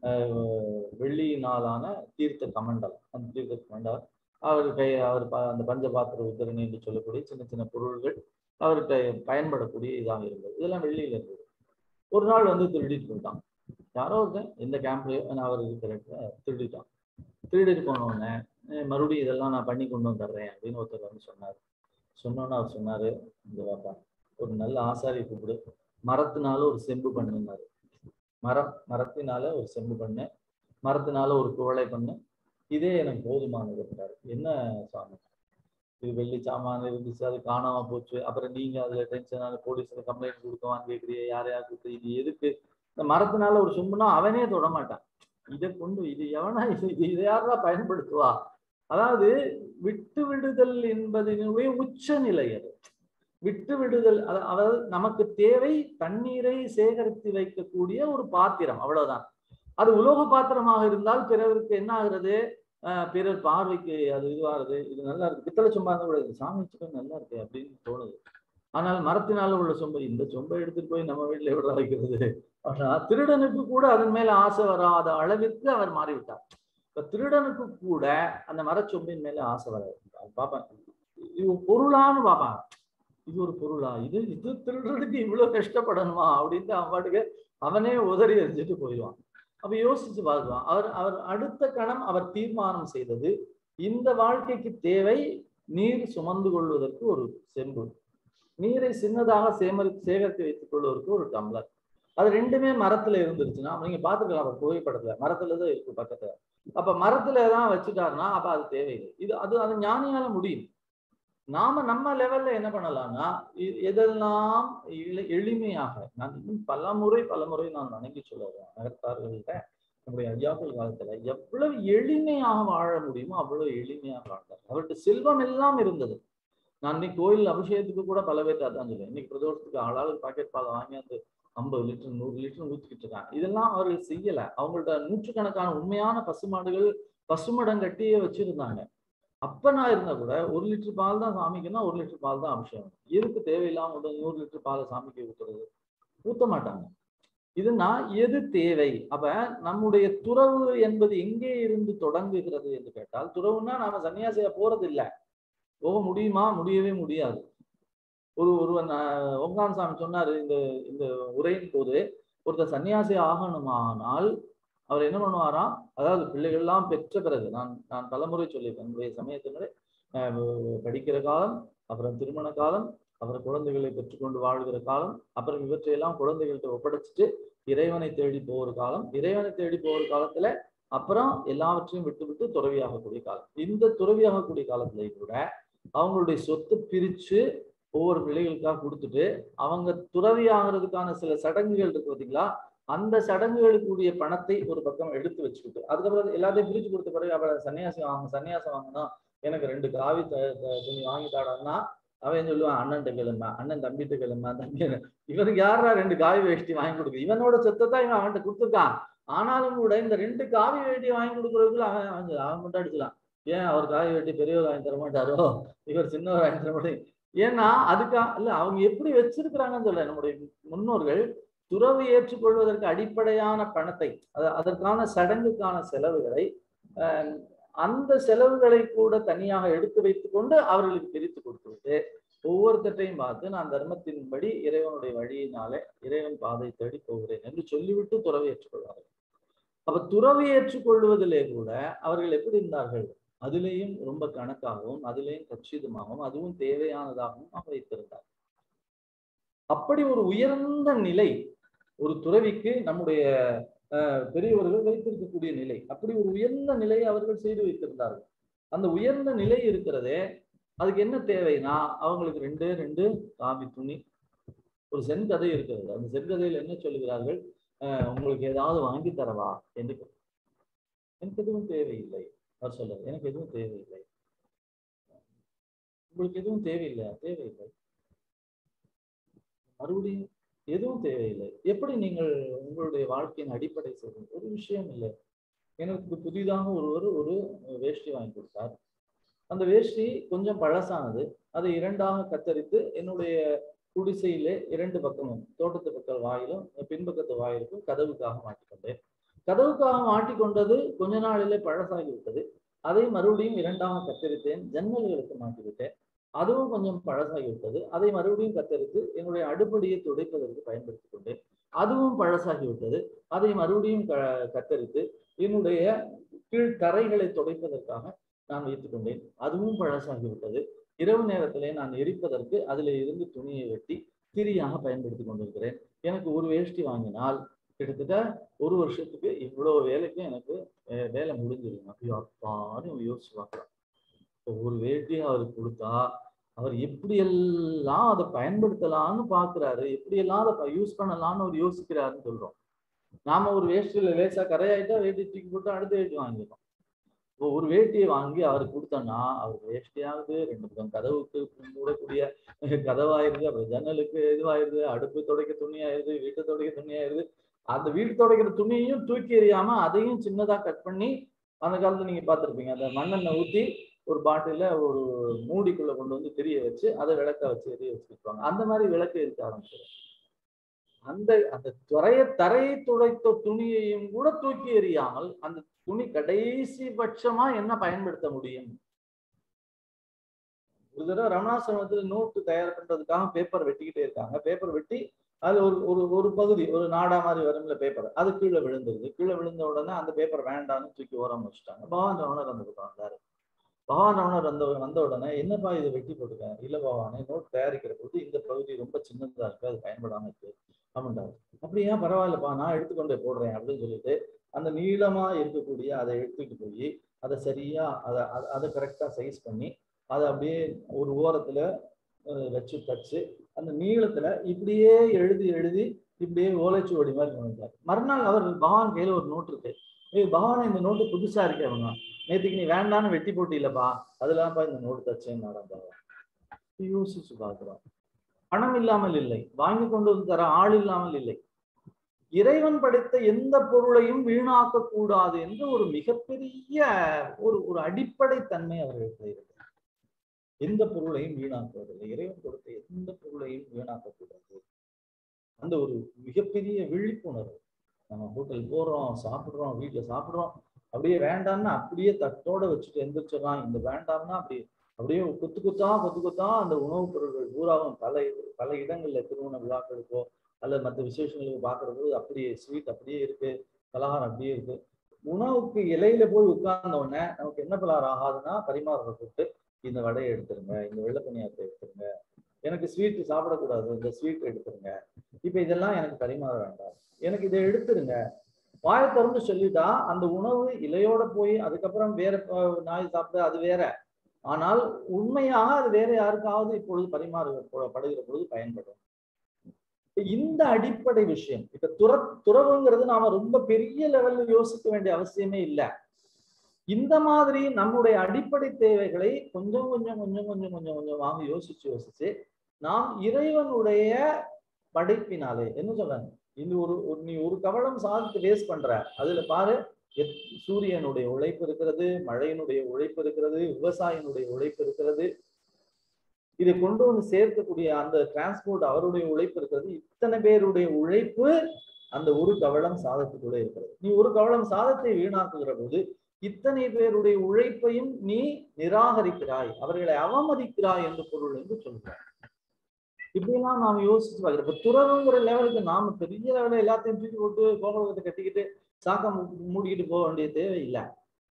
ஆஹ், வெள்ளியினாலான தீர்த்த கமண்டலம் அந்த தீர்த்த கமண்டலம் அவர் கை அவர் ப- அந்த பஞ்சபாத்திர உத்தரணி என்று சொல்லக்கூடிய சின்ன சின்ன பொருள்கள் அவர்கிட்ட பயன்படக்கூடிய இதாக இருந்தது இதெல்லாம் வெள்ளியில இருந்தது ஒரு நாள் வந்து திருடிட்டு போயிட்டான் யாரோ ஒருத்தன் எந்த கேம்ப்லயோ நான் அவர் இருக்கிற இடத்துல திருடிட்டான் திருடிட்டு போன உடனே "அஹ் மறுபடியும் இதெல்லாம் நான் பண்ணி கொண்டு வந்துடுறேன் அப்படின்னு ஒருத்தர் வந்து சொன்னார் சொன்னோன்னு அவர் சொன்னாரு இந்த வாப்பா ஒரு நல்ல ஆசாரி கூப்பிடு மரத்தினால ஒரு செம்பு பண்ணுனாரு மரம் மரத்தினால ஒரு செம்பு பண்ணு மரத்தினால ஒரு குவளை பண்ணு இதே எனக்கு போதுமானது இருந்தாரு என்ன சாமி இது வெள்ளி சாமான் இருந்துச்சு அது காணாம போச்சு அப்புறம் நீங்க அதுல டென்ஷன் ஆன போலீஸ்ல கம்ப்ளைண்ட் கொடுக்கவான்னு கேக்குறீங்க யாரையா கொடுத்து இது எதுக்கு இந்த மரத்தினால ஒரு சொம்புனா அவனே தொட மாட்டான் இதை கொண்டு இது எவனா இது இது இதை யாரா பயன்படுத்துவா அதாவது விட்டு விடுதல் என்பதனுடைய உச்ச நிலை அது விட்டு விடுதல் அத- அதாவது நமக்கு தேவை தண்ணீரை சேகரித்து வைக்கக்கூடிய ஒரு பாத்திரம் அவ்வளவுதான் அது உலோக பாத்திரமாக இருந்தால் பிறருக்கு என்ன ஆகுறது ஆஹ் பிறர் பார்வைக்கு அது இதுவாகுது இது நல்லா இருக்கு பித்தளை சொம்பா இருந்தா கூட இது சாமி வச்சுக்கோ நல்லா இருக்கு அப்படின்னு தோணுது ஆனால் மரத்தினால உள்ள சொம்பு இந்த சொம்பை எடுத்துட்டு போய் நம்ம வீட்டுல எவ்வளவு வைக்கிறது ஆனா திருடனுக்கு கூட அதன் மேல ஆசை வராத அளவிற்கு அவர் மாறிவிட்டார் இப்ப திருடனுக்கு கூட அந்த மரச்சொம்பின் மேல ஆசை வராது பாப்பான் இது ஒரு பொருளான்னு பாப்பான் இது ஒரு பொருளா இது இது திருடுறதுக்கு இவ்வளவு கஷ்டப்படணுமா அப்படின்ட்டு அவன் பாட்டுக்கு அவனே உதறி எறிஞ்சிட்டு போயிடுவான் அப்ப யோசிச்சு பார்க்கலாம் அவர் அவர் அடுத்த கணம் அவர் தீர்மானம் செய்தது இந்த வாழ்க்கைக்கு தேவை நீர் சுமந்து கொள்வதற்கு ஒரு செம்பு நீரை சின்னதாக சேமரி சேகரித்து வைத்துக் கொள்வதற்கு ஒரு டம்ளர் அது ரெண்டுமே மரத்துல இருந்துருச்சுன்னா நீங்க பாத்துக்கலாம் அவர் புகைப்படத்துல மரத்துல தான் இருக்கு பக்கத்துல அப்ப மரத்துல தான் வச்சுட்டாருன்னா அப்ப அது தேவையில்லை இது அது அது ஞானியால முடியும் நாம நம்ம லெவல்ல என்ன பண்ணலாம்னா இ- எதெல்லாம் எளி- எளிமையாக நான் இன்னும் பல முறை பல முறை நான் வணங்கி சொல்லுவேன் நகர்த்தார்கள்ட்ட நம்முடைய ஐயாக்கள் காலத்துல எவ்வளவு எளிமையாக வாழ முடியுமோ அவ்வளவு எளிமையாக வாழ்ந்தார் அவர்கிட்ட செல்வம் எல்லாம் இருந்தது நான் இன்னைக்கு கோயில் அபிஷேகத்துக்கு கூட பல பேர்ட்ட அதான் சொல்லுவேன் இன்னைக்கு பிரதோஷத்துக்கு ஆளாளுக்கு பாக்கெட் பாலை வாங்கி அந்த ஐம்பது லிட்டர் நூறு லிட்டர் ஊத்திக்கிட்டு இருக்காங்க இதெல்லாம் அவர்கள் செய்யல அவங்கள்ட்ட நூற்றுக்கணக்கான உண்மையான பசுமாடுகள் பசுமடம் கட்டியே வச்சிருந்தாங்க அப்ப நான் இருந்தா கூட ஒரு லிட்டர் பால் தான் சாமிக்குன்னா ஒரு லிட்டர் பால் தான் அபிஷேகம் எதுக்கு தேவையில்லாம ஒரு நூறு லிட்டர் பாலை சாமிக்கு ஊத்துறது ஊத்த மாட்டாங்க இதுனா எது தேவை அப்ப நம்முடைய துறவு என்பது எங்கே இருந்து தொடங்குகிறது என்று கேட்டால் துறவுன்னா நாம சன்னியாசியா போறது இல்ல போக முடியுமா முடியவே முடியாது ஒரு ஒருவன் ஆஹ், ஒங்கான் சாமி சொன்னாரு இந்த இந்த உரையின் போது ஒருத்தர் சன்னியாசி ஆகணுமானால் அவர் என்ன பண்ணுவாராம் அதாவது பிள்ளைகள் எல்லாம் பெற்ற பிறகு நான் நான் பலமுறை சொல்லியிருக்கேன் என்னுடைய சமயத்தினுடைய ஆஹ், படிக்கிற காலம் அப்புறம் திருமண காலம் அப்புறம் குழந்தைகளை பெற்றுக்கொண்டு வாழ்கிற காலம் அப்புறம் இவற்றையெல்லாம் குழந்தைகள்கிட்ட ஒப்படைச்சிட்டு இறைவனை தேடி போகிற காலம் இறைவனை தேடி போகிற காலத்துல அப்புறம் எல்லாவற்றையும் விட்டு விட்டு துறவியாகக்கூடிய காலம் இந்த துறவியாகக்கூடிய காலத்திலேயும் கூட அவங்களுடைய சொத்தை பிரிச்சு ஒவ்வொரு பிள்ளைகளுக்காக கொடுத்துட்டு அவங்க துறவி ஆகிறதுக்கான சில சடங்குகள் இருக்கு பார்த்தீங்களா அந்த சடங்குகளுக்குரிய பணத்தை ஒரு பக்கம் எடுத்து வச்சுக்கிட்டு அதுக்கப்புறம் எல்லாத்தையும் பிரிச்சு கொடுத்த பிறகு அவளை சன்னியாசி வாங்க சன்னியாசம் வாங்கினா எனக்கு ரெண்டு காவி த- த- துணி வாங்கி தாடான்னா அவன் சொல்லுவான் அண்ணன்ட்ட கிளம்பா அண்ணன் தம்பிட்ட கிளம்பா தம்பி இவனுக்கு யாரா ரெண்டு காவி வேஷ்டி வாங்கி கொடுக்கு இவனோட சொத்தை தான் இவன் அவன்கிட்ட கொடுத்துருக்கான் ஆனாலும் கூட இந்த ரெண்டு காவி வேட்டியை வாங்கி கொடுக்குறதுக்குள்ள அவன் அவன் சொல்லு- அவன் மட்டும் அடிச்சலாம் ஏன் அவர் காவி வேட்டி பெரியவர் வாங்கி தர மாட்டாரோ இவர் சின்னவர் வாங்கி தர மாட்டேன் ஏன்னா அதுக்கா இல்ல அவங்க எப்படி வச்சிருக்கிறாங்கன்னு சொல்ல நம்முடைய முன்னோர்கள் துறவு ஏற்றுக்கொள்வதற்கு அடிப்படையான பணத்தை அத- அதற்கான சடங்குக்கான செலவுகளை அஹ், அந்த செலவுகளை கூட தனியாக எடுத்து வைத்துக் கொண்டு அவர்களுக்கு பிரித்து கொடுத்துவிட்டு ஒவ்வொருத்தட்டையும் பார்த்து நான் தர்மத்தின்படி இறைவனுடைய வழியினாலே இறைவன் பாதை தேடி போகிறேன் என்று சொல்லிவிட்டு துறவை ஏற்றுக்கொள்வார்கள் அப்ப துறவை ஏற்றுக்கொள்வதிலே கூட அவர்கள் எப்படி இருந்தார்கள் அதிலேயும் ரொம்ப கணக்காகவும் அதிலேயும் கச்சிதமாகவும் அதுவும் தேவையானதாகவும் வைத்திருந்தார் அப்படி ஒரு உயர்ந்த நிலை ஒரு துறவிக்கு நம்முடைய அஹ், பெரியவர்கள் வைத்திருக்கக்கூடிய நிலை அப்படி ஒரு உயர்ந்த நிலையை அவர்கள் செய்து வைத்திருந்தார்கள் அந்த உயர்ந்த நிலை இருக்கிறதே அதுக்கு என்ன தேவைன்னா அவங்களுக்கு ரெண்டு ரெண்டு காபி துணி ஒரு செங்கதை இருக்கிறது அந்த செங்கதையில் என்ன சொல்லுகிறார்கள் அஹ், உங்களுக்கு ஏதாவது வாங்கி தரவா என்று கேட்கிறார். எனக்கு எதுவும் தேவையில்லை அவர் சொல்றாரு எனக்கு எதுவும் தேவையில்லை உங்களுக்கு எதுவும் தேவையில்லை தேவையில்லை மறுபடியும் எதுவும் தேவையில்லை எப்படி நீங்கள் உங்களுடைய வாழ்க்கையின் அடிப்படை சொல்றீங்க ஒரு விஷயம் இல்லை எனக்கு புதிதாக ஒருவர் ஒரு வேஷ்டி வாங்கி கொடுத்தார் அந்த வேஷ்டி கொஞ்சம் பழசானது அதை இரண்டாக கத்தரித்து என்னுடைய குடிசையிலே இரண்டு பக்கமும் தோட்டத்து பக்கம் வாயிலும் பின்பக்கத்து வாயிலுக்கும் கதவுக்காக மாட்டிக்கொண்டேன் கதவுக்காக மாட்டிக்கொண்டது கொஞ்ச நாளிலே பழசாகி விட்டது அதை மறுபடியும் இரண்டாக கத்தரித்தேன் ஜன்னல்களுக்கு மாட்டிவிட்டேன் அதுவும் கொஞ்சம் பழசாகி விட்டது அதை மறுபடியும் கத்தரித்து என்னுடைய அடுப்படியை துடைப்பதற்கு பயன்படுத்திக் கொண்டேன் அதுவும் பழசாகி விட்டது அதை மறுபடியும் க கத்தரித்து என்னுடைய கீழ் தரைகளை துடைப்பதற்காக நான் வைத்துக் கொண்டேன் அதுவும் பழசாகி விட்டது இரவு நேரத்திலே நான் எரிப்பதற்கு அதில் இருந்து துணியை வெட்டி திரியாக பயன்படுத்தி கொண்டிருக்கிறேன் எனக்கு ஒரு வேஷ்டி வாங்கினால் கிட்டத்தட்ட ஒரு வருஷத்துக்கு இவ்வளவு வேலைக்கும் எனக்கு அஹ், வேலை முடிஞ்சிடும் ஐயோ அப்பான்னு யோசிச்சு பார்க்கலாம் இப்போ ஒரு வேட்டி அவருக்கு கொடுத்தா அவர் எப்படியெல்லாம் அதை பயன்படுத்தலாம்னு பார்க்கிறாரு எப்படியெல்லாம் அதை யூஸ் பண்ணலாம்னு அவர் யோசிக்கிறாருன்னு சொல்றோம் நாம ஒரு வேஷ்டியில லேசா கரையாயிட்டா வேட்டி தூக்கி போட்டு அடுத்த வேட்டி வாங்கிடுறோம் இப்போ ஒரு வேட்டியை வாங்கி அவருக்கு கொடுத்தோம்னா அவருக்கு வேஷ்டியாகுது ரெண்டு பக்கம் கதவுக்கு மூடக்கூடிய கதவாயிருது அப்புறம் ஜன்னலுக்கு இதுவாயிருது அடுப்பு துடைக்க துணி ஆயிருது வீட்டை துடைக்க துணி ஆயிருது அந்த வீடு துடைக்கிற துணியையும் தூக்கி எறியாம அதையும் சின்னதா கட் பண்ணி அந்த காலத்துல நீங்க பார்த்திருப்பீங்க அந்த மண்ணெண்ணெய் ஊத்தி ஒரு பாட்டில ஒரு மூடிக்குள்ள கொண்டு வந்து தெரிய வச்சு அதை விளக்க வச்சு எரிய வச்சுருப்பாங்க அந்த மாதிரி விளக்கு இருக்க ஆரம்பிச்சிடும் அந்த அந்த துறைய தரையை துடைத்த துணியையும் கூட தூக்கி எறியாமல் அந்த துணி கடைசி பட்சமா என்ன பயன்படுத்த முடியும் ஒரு தடவை ரமணாசிரமத்துல நோட்டு தயார் பண்றதுக்காக பேப்பர் வெட்டிக்கிட்டே இருக்காங்க பேப்பர் வெட்டி அதுல ஒரு ஒரு ஒரு பகுதி ஒரு நாடா மாதிரி வரும்ல பேப்பர் அது கீழே விழுந்துருது கீழே விழுந்த உடனே அந்த பேப்பர் வேண்டாம்னு தூக்கி ஓரம் வச்சுட்டாங்க பகவான் ரமணர் அந்த பக்கம் வந்தாரு பகவான் ரமணர் வந்த வந்த உடனே என்னப்பா இதை வெட்டி போட்டுருக்கேன் இல்ல பகவானே நோட் தயாரிக்கிற போது இந்த பகுதி ரொம்ப சின்னதா இருக்கு அது பயன்படாம இருக்கு அப்படின்றாரு அப்படியா பரவாயில்லப்பா நான் எடுத்துக்கொண்டே போடுறேன் அப்படின்னு சொல்லிட்டு அந்த நீளமா இருக்கக்கூடிய அதை எடுத்துட்டு போய் அதை சரியா அதை அதை- அதை கரெக்டா சைஸ் பண்ணி அதை அப்படியே ஒரு ஓரத்துல அஹ், வச்சு தச்சு அந்த நீளத்துல இப்படியே எழுதி எழுதி இப்படியே ஓலைச்சுவடி மாதிரி பண்ணிட்டார் மறுநாள் அவர் பகவான் கையில ஒரு நோட் இருக்கு ஏய் பகவான் இந்த நோட்டு புதுசா இருக்கே அவங்க நேத்துக்கு நீ வேண்டான்னு வெட்டி போட்டு இல்லப்பா அதுலாம்ப்பா இந்த நோட்டு தச்சேன்னு நாடாம் பகவான் யோசிச்சு பார்க்கிறோம் பணம் இல்லாமல் இல்லை வாங்கி கொண்டு வந்து தர ஆள் இல்லாமல் இல்லை இறைவன் படைத்த எந்த பொருளையும் வீணாக்க கூடாது என்று ஒரு மிகப்பெரிய ஒரு ஒரு அடிப்படை தன்மை அவர்களுக்கு இருக்கிறது எந்த பொருளையும் வீணாக்குவதில்லை இறைவன் கொடுத்த எந்த பொருளையும் வீணாக்க கூடாது அந்த ஒரு மிகப்பெரிய விழிப்புணர்வு நம்ம ஹோட்டல் போறோம் சாப்பிடுறோம் வீட்டுல சாப்பிடுறோம் அப்படியே வேண்டாம்னா அப்படியே தட்டோட வச்சுட்டு எந்திரிச்சிடலாம் இந்த வேண்டாம்னா அப்படி அப்படியே கொத்து கொத்தா கொத்து கொத்தா அந்த உணவுப் பொருட்கள் பூராவும் பல இது- பல இடங்கள்ல திருமண விழாக்களுக்கோ அல்லது மற்ற விசேஷங்களுக்கு பார்க்கிற போது அப்படியே ஸ்வீட் அப்படியே இருக்கு பலகாரம் அப்படியே இருக்கு உணவுக்கு இலையில போய் உட்கார்ந்த உடனே நமக்கு என்ன பலகாரம் ஆகாதுன்னா பரிமாறுற கூப்பிட்டு இந்த வடையை எடுத்துருங்க இந்த வெள்ளை பணியாரத்தை எடுத்துருங்க எனக்கு ஸ்வீட் சாப்பிடக்கூடாது இந்த ஸ்வீட் எடுத்துருங்க இப்ப இதெல்லாம் எனக்கு பரிமாற வேண்டாம் எனக்கு இதை எடுத்துருங்க வாயை திறந்து சொல்லிட்டா அந்த உணவு இலையோட போய் அதுக்கப்புறம் வேற ப- நாய் சாப்பிட அது வேற ஆனால் உண்மையாக அது வேற யாருக்காவது இப்பொழுது பரிமாறு படுகிற பொழுது பயன்படும் இப்ப இந்த அடிப்படை விஷயம் இப்ப துற துறவுங்கிறது நாம ரொம்ப பெரிய லெவல்ல யோசிக்க வேண்டிய அவசியமே இல்லை இந்த மாதிரி நம்முடைய அடிப்படை தேவைகளை கொஞ்சம் கொஞ்சம் கொஞ்சம் கொஞ்சம் கொஞ்சம் கொஞ்சம் வாங்க யோசிச்சு யோசிச்சு நாம் இறைவனுடைய படைப்பினாலே என்ன சொல்றாங்க இந்த ஒரு ஒரு- நீ ஒரு கவளம் சாதத்தை வேஸ்ட் பண்ற அதுல பாரு எத்- சூரியனுடைய உழைப்பு இருக்கிறது மழையினுடைய உழைப்பு இருக்கிறது விவசாயினுடைய உழைப்பு இருக்கிறது இதை கொண்டு வந்து சேர்க்கக்கூடிய அந்த டிரான்ஸ்போர்ட் அவருடைய உழைப்பு இருக்கிறது இத்தனை பேருடைய உழைப்பு அந்த ஒரு கவளம் சாதத்துக்குள்ளே இருக்கிறது நீ ஒரு கவளம் சாதத்தை வீணாக்குகிற போது இத்தனை பேருடைய உழைப்பையும் நீ நிராகரிக்கிறாய் அவர்களை அவமதிக்கிறாய் என்று பொருள் என்று சொல்கிறார் இப்படியெல்லாம் நாம் யோசிச்சு பார்க்கிறோம் இப்ப துறவுங்கிற லெவலுக்கு நாம பெரிய லெவலில் எல்லாத்தையும் தூக்கி போட்டு கோபுரத்தை கட்டிக்கிட்டு சாக்க மூ- மூடிக்கிட்டு போக வேண்டிய தேவையில்லை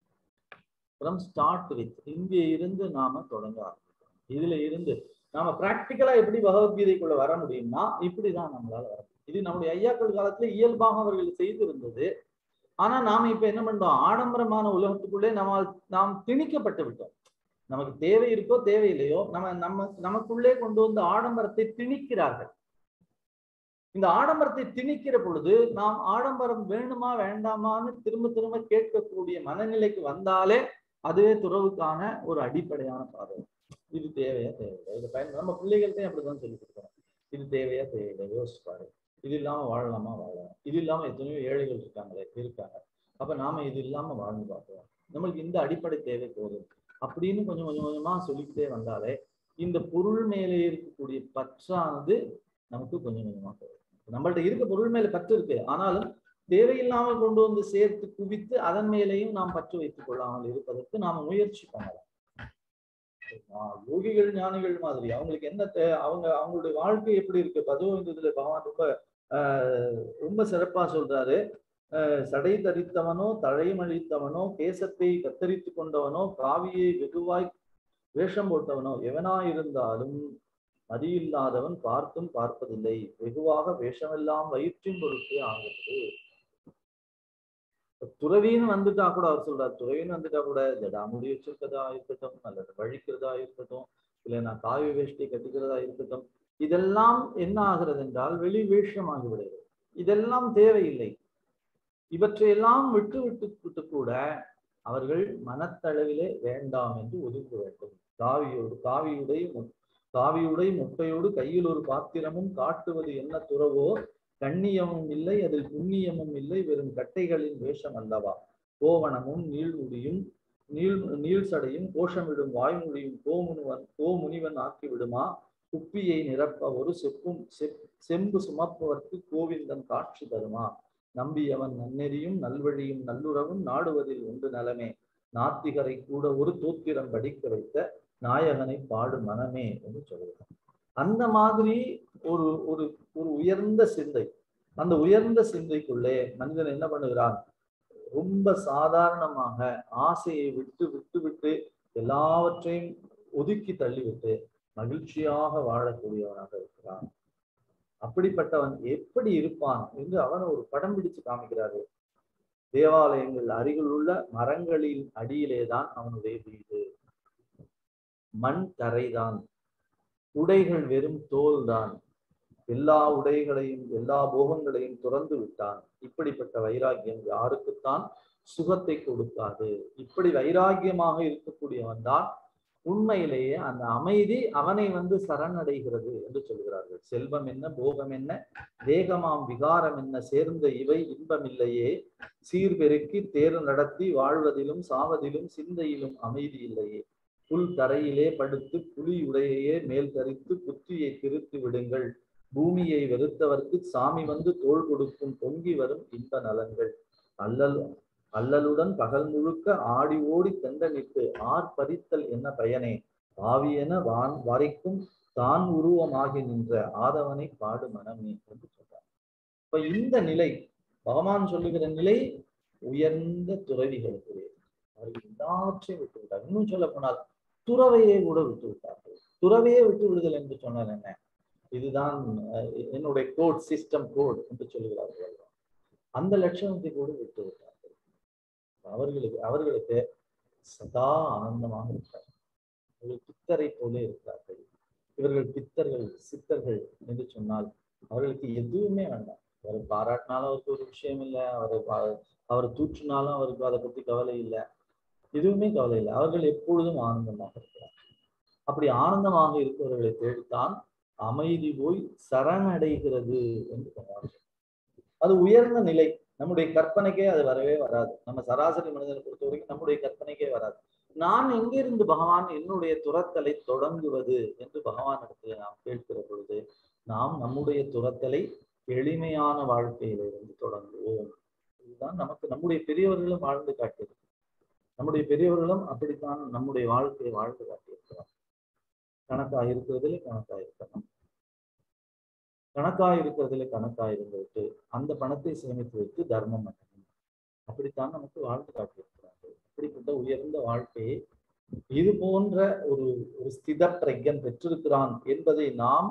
ஃப்ரம் ஸ்டார்ட் வித் இங்கே இருந்து நாம தொடங்க ஆரம்பிக்கிறோம் இதுல இருந்து நாம பிராக்டிக்கலா எப்படி பகவத்கீதைக்குள்ள வர முடியும்னா இப்படிதான் நம்மளால வர முடியும் இது நம்முடைய ஐயாக்கள் காலத்துல இயல்பாக அவர்கள் செய்திருந்தது ஆனா நாம இப்ப என்ன பண்றோம் ஆடம்பரமான உலகத்துக்குள்ளே நம்ம நாம் திணிக்கப்பட்டு விட்டோம் நமக்கு தேவை இருக்கோ தேவையில்லையோ நம்ம நம்ம நமக்குள்ளே கொண்டு வந்து ஆடம்பரத்தை திணிக்கிறார்கள் இந்த ஆடம்பரத்தை திணிக்கிற பொழுது நாம் ஆடம்பரம் வேணுமா வேண்டாமான்னு திரும்ப திரும்ப கேட்கக்கூடிய மனநிலைக்கு வந்தாலே அதுவே துறவுக்கான ஒரு அடிப்படையான பாதை இது தேவையா தேவையில்லை இது பயன் நம்ம பிள்ளைகள்கிட்டையும் அப்படிதான் சொல்லி கொடுக்குறோம் இது தேவையா தேவையில்லை யோசிச்சு பாரு இது இல்லாம வாழலாமா வாழலாம் இது இல்லாம எத்தனையோ ஏழைகள் இருக்காங்களே இருக்காங்க அப்ப நாம இது இல்லாம வாழ்ந்து பார்ப்போம் நம்மளுக்கு இந்த அடிப்படை தேவை போதும் அப்படின்னு கொஞ்சம் கொஞ்சம் கொஞ்சமா சொல்லிக்கிட்டே வந்தாலே இந்த பொருள் மேலே இருக்கக்கூடிய பற்றானது நமக்கு கொஞ்சம் கொஞ்சமா போகும் நம்மள்ட்ட இருக்க பொருள் மேல பற்று இருக்கு ஆனாலும் தேவையில்லாமல் கொண்டு வந்து சேர்த்து குவித்து அதன் மேலேயும் நாம் பற்று வைத்துக் கொள்ளாமல் இருப்பதற்கு நாம முயற்சி பண்ணலாம் யோகிகள் ஞானிகள் மாதிரி அவங்களுக்கு என்ன அவங்க அவங்களுடைய வாழ்க்கை எப்படி இருக்கு பதவிந்ததுல பகவான் ரொம்ப ஆஹ் ரொம்ப சிறப்பா சொல்றாரு சடை தரித்தவனோ தழைமழித்தவனோ கேசத்தை கத்தரித்து கொண்டவனோ காவியை வெகுவாய் வேஷம் போட்டவனோ எவனாயிருந்தாலும் மதியில்லாதவன் பார்த்தும் பார்ப்பதில்லை வெகுவாக வேஷமெல்லாம் வயிற்றின் பொருட்டே ஆகிறது துறவின்னு வந்துட்டா கூட அவர் சொல்றாரு துறவின்னு வந்துட்டா கூட ஜடாமுடி வச்சிருக்கிறதா இருக்கட்டும் அல்லது வழிக்கிறதா இருக்கட்டும் இல்லை நான் காவி வேஷ்டி கட்டிக்கிறதா இருக்கட்டும் இதெல்லாம் என்ன ஆகிறது என்றால் வெளி வேஷமாகி விடுகிறது இதெல்லாம் தேவையில்லை இவற்றையெல்லாம் விட்டு விட்டு விட்டு கூட அவர்கள் மனத்தளவிலே வேண்டாம் என்று ஒதுக்க வேண்டும் காவியோடு காவியுடை காவியுடை முட்டையோடு கையில் ஒரு பாத்திரமும் காட்டுவது என்ன துறவோ கண்ணியமும் இல்லை அதில் புண்ணியமும் இல்லை வெறும் கட்டைகளின் வேஷம் அல்லவா கோவணமும் நீள்முடியும் நீள் நீள் சடையும் கோஷமிடும் வாய்மொழியும் கோமுனிவன் கோமுனிவன் ஆக்கி விடுமா குப்பியை நிரப்ப ஒரு செப்பும் செம்பு சுமப்பவர்க்கு கோவிந்தன் காட்சி தருமா நம்பியவன் நன்னெறியும் நல்வழியும் நல்லுறவும் நாடுவதில் உண்டு நலமே நாத்திகரை கூட ஒரு தோத்திரம் படிக்க வைத்த நாயகனை பாடு மனமே என்று சொல்லுகிறான் அந்த மாதிரி ஒரு ஒரு ஒரு உயர்ந்த சிந்தை அந்த உயர்ந்த சிந்தைக்குள்ளே மனிதன் என்ன பண்ணுகிறான் ரொம்ப சாதாரணமாக ஆசையை விட்டு விட்டு விட்டு எல்லாவற்றையும் ஒதுக்கி தள்ளிவிட்டு மகிழ்ச்சியாக வாழக்கூடியவனாக இருக்கிறான் அப்படிப்பட்டவன் எப்படி இருப்பான் என்று அவன் ஒரு படம் பிடிச்சு காமிக்கிறாரு தேவாலயங்கள் அருகில் உள்ள மரங்களின் அடியிலே தான் அவனுடைய வீடு மண் தரைதான் உடைகள் வெறும் தோல் தான் எல்லா உடைகளையும் எல்லா போகங்களையும் துறந்து விட்டான் இப்படிப்பட்ட வைராக்கியம் யாருக்குத்தான் சுகத்தை கொடுக்காது இப்படி வைராக்கியமாக இருக்கக்கூடியவன் தான் உண்மையிலேயே அந்த அமைதி அவனை வந்து சரணடைகிறது என்று சொல்கிறார்கள் செல்வம் என்ன போகம் என்ன தேகமாம் விகாரம் என்ன சேர்ந்த இவை இன்பமில்லையே சீர்பெருக்கி தேர் நடத்தி வாழ்வதிலும் சாவதிலும் சிந்தையிலும் அமைதி இல்லையே புல் தரையிலே படுத்து புலி உடையையே மேல் தரித்து புத்தியை திருத்தி விடுங்கள் பூமியை வெறுத்தவர்க்கு சாமி வந்து தோல் கொடுக்கும் பொங்கி வரும் இன்ப நலன்கள் அல்லல் அல்லலுடன் பகல் முழுக்க ஆடி ஓடி தெண்டனிட்டு ஆர் பறித்தல் என்ன பயனே ஆவியென வான் வரைக்கும் தான் உருவமாகி நின்ற ஆதவனை பாடு மனமே என்று சொல்றார் இப்ப இந்த நிலை பகவான் சொல்லுகிற நிலை உயர்ந்த துறவிகளுக்குரியது அவர்கள் எல்லாவற்றையும் விட்டு விட்டார் இன்னும் சொல்ல போனால் துறவையே கூட விட்டு விட்டார்கள் துறவையே விட்டு விடுதல் என்று சொன்னால் என்ன இதுதான் என்னுடைய கோட் சிஸ்டம் கோட் என்று சொல்லுகிறார்கள் அந்த லட்சணத்தை கூட விட்டு விட்டார்கள் அவர்களுக்கு அவர்களுக்கு சதா ஆனந்தமாக இருக்கிறார் அவர்கள் பித்தரை போல இருக்கிறார்கள் இவர்கள் பித்தர்கள் சித்தர்கள் என்று சொன்னால் அவர்களுக்கு எதுவுமே வேண்டாம் அவர் பாராட்டினாலும் அவருக்கு ஒரு விஷயம் இல்லை அவர் அவர் தூற்றினாலும் அவருக்கு அதை பத்தி கவலை இல்லை எதுவுமே கவலை இல்லை அவர்கள் எப்பொழுதும் ஆனந்தமாக இருக்கிறார் அப்படி ஆனந்தமாக இருப்பவர்களை தேடித்தான் அமைதி போய் சரணடைகிறது என்று சொன்னார்கள் அது உயர்ந்த நிலை நம்முடைய கற்பனைக்கே அது வரவே வராது நம்ம சராசரி மனிதனை பொறுத்த வரைக்கும் நம்முடைய கற்பனைக்கே வராது நான் எங்கிருந்து பகவான் என்னுடைய துரத்தலை தொடங்குவது என்று பகவான் இடத்துல நாம் கேட்கிற பொழுது நாம் நம்முடைய துரத்தலை எளிமையான வாழ்க்கையிலிருந்து தொடங்குவோம் இதுதான் நமக்கு நம்முடைய பெரியவர்களும் வாழ்ந்து காட்டியிருக்கு நம்முடைய பெரியவர்களும் அப்படித்தான் நம்முடைய வாழ்க்கையை வாழ்ந்து காட்டியிருக்கிறார் கணக்காக இருக்கிறதுல கணக்காக இருக்கணும் கணக்காக இருக்கிறதுல கணக்காக இருந்துவிட்டு அந்த பணத்தை சேமித்து வைத்து தர்மம் பண்ணணும் அப்படித்தான் நமக்கு வாழ்ந்து காட்டியிருக்கிறார்கள் அப்படிப்பட்ட உயர்ந்த வாழ்க்கையை இது போன்ற ஒரு ஒரு ஸ்தித பிரஜன் பெற்றிருக்கிறான் என்பதை நாம்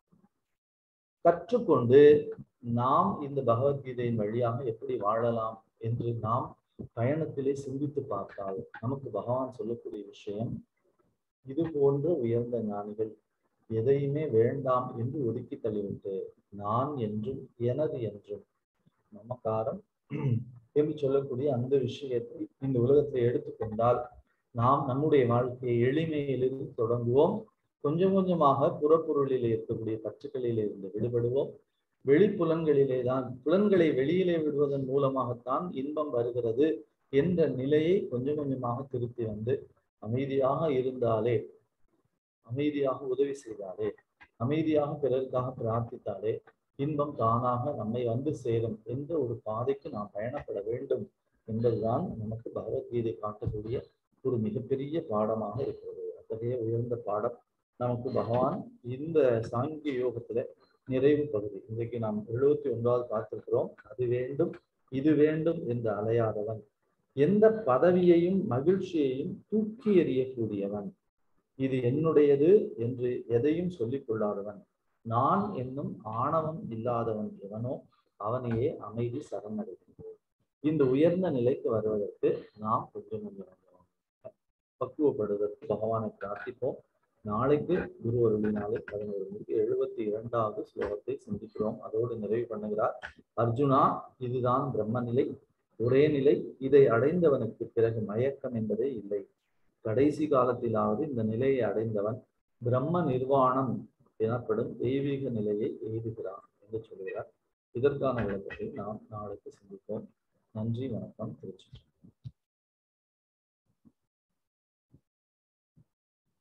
கற்றுக்கொண்டு நாம் இந்த பகவத்கீதையின் வழியாக எப்படி வாழலாம் என்று நாம் பயணத்திலே சிந்தித்து பார்த்தால் நமக்கு பகவான் சொல்லக்கூடிய விஷயம் இது போன்ற உயர்ந்த ஞானிகள் எதையுமே வேண்டாம் என்று ஒதுக்கி தள்ளிவிட்டு நான் என்றும் எனது என்றும் நமக்காரம் என்று சொல்லக்கூடிய அந்த விஷயத்தை இந்த உலகத்தை எடுத்துக்கொண்டால் நாம் நம்முடைய வாழ்க்கையை எளிமையிலிருந்து தொடங்குவோம் கொஞ்சம் கொஞ்சமாக புறப்பொருளிலே இருக்கக்கூடிய பற்றுக்களிலே இருந்து விடுபடுவோம் வெளிப்புலன்களிலே தான் புலன்களை வெளியிலே விடுவதன் மூலமாகத்தான் இன்பம் வருகிறது என்ற நிலையை கொஞ்சம் கொஞ்சமாக திருத்தி வந்து அமைதியாக இருந்தாலே அமைதியாக உதவி செய்தாலே அமைதியாக பிறருக்காக பிரார்த்தித்தாலே இன்பம் தானாக நம்மை வந்து சேரும் என்ற ஒரு பாதைக்கு நாம் பயணப்பட வேண்டும் என்பதுதான் நமக்கு பகவத்கீதை காட்டக்கூடிய ஒரு மிகப்பெரிய பாடமாக இருக்கிறது அத்தகைய உயர்ந்த பாடம் நமக்கு பகவான் இந்த சாங்கிய யோகத்துல நிறைவு பகுதி இன்றைக்கு நாம் எழுபத்தி ஒன்றாவது பார்த்திருக்கிறோம் அது வேண்டும் இது வேண்டும் என்று அலையாதவன் எந்த பதவியையும் மகிழ்ச்சியையும் தூக்கி எறியக்கூடியவன் இது என்னுடையது என்று எதையும் சொல்லிக் கொள்ளாதவன் நான் என்னும் ஆணவம் இல்லாதவன் எவனோ அவனையே அமைதி சரணடைகின்றோம் இந்த உயர்ந்த நிலைக்கு வருவதற்கு நாம் கொஞ்சம் கொஞ்சம் பக்குவப்படுவதற்கு பகவானை பிரார்த்திப்போம் நாளைக்கு குரு அருளினாலே பதினோரு மணிக்கு எழுபத்தி இரண்டாவது ஸ்லோகத்தை சிந்திக்கிறோம் அதோடு நிறைவு பண்ணுகிறார் அர்ஜுனா இதுதான் பிரம்ம நிலை ஒரே நிலை இதை அடைந்தவனுக்கு பிறகு மயக்கம் என்பதே இல்லை கடைசி காலத்திலாவது இந்த நிலையை அடைந்தவன் பிரம்ம நிர்வாணம் எனப்படும் தெய்வீக நிலையை எய்துகிறான் என்று சொல்கிறார் இதற்கான விளக்கத்தை நாம் நாளைக்கு சிந்திப்போம் நன்றி வணக்கம் திருச்சி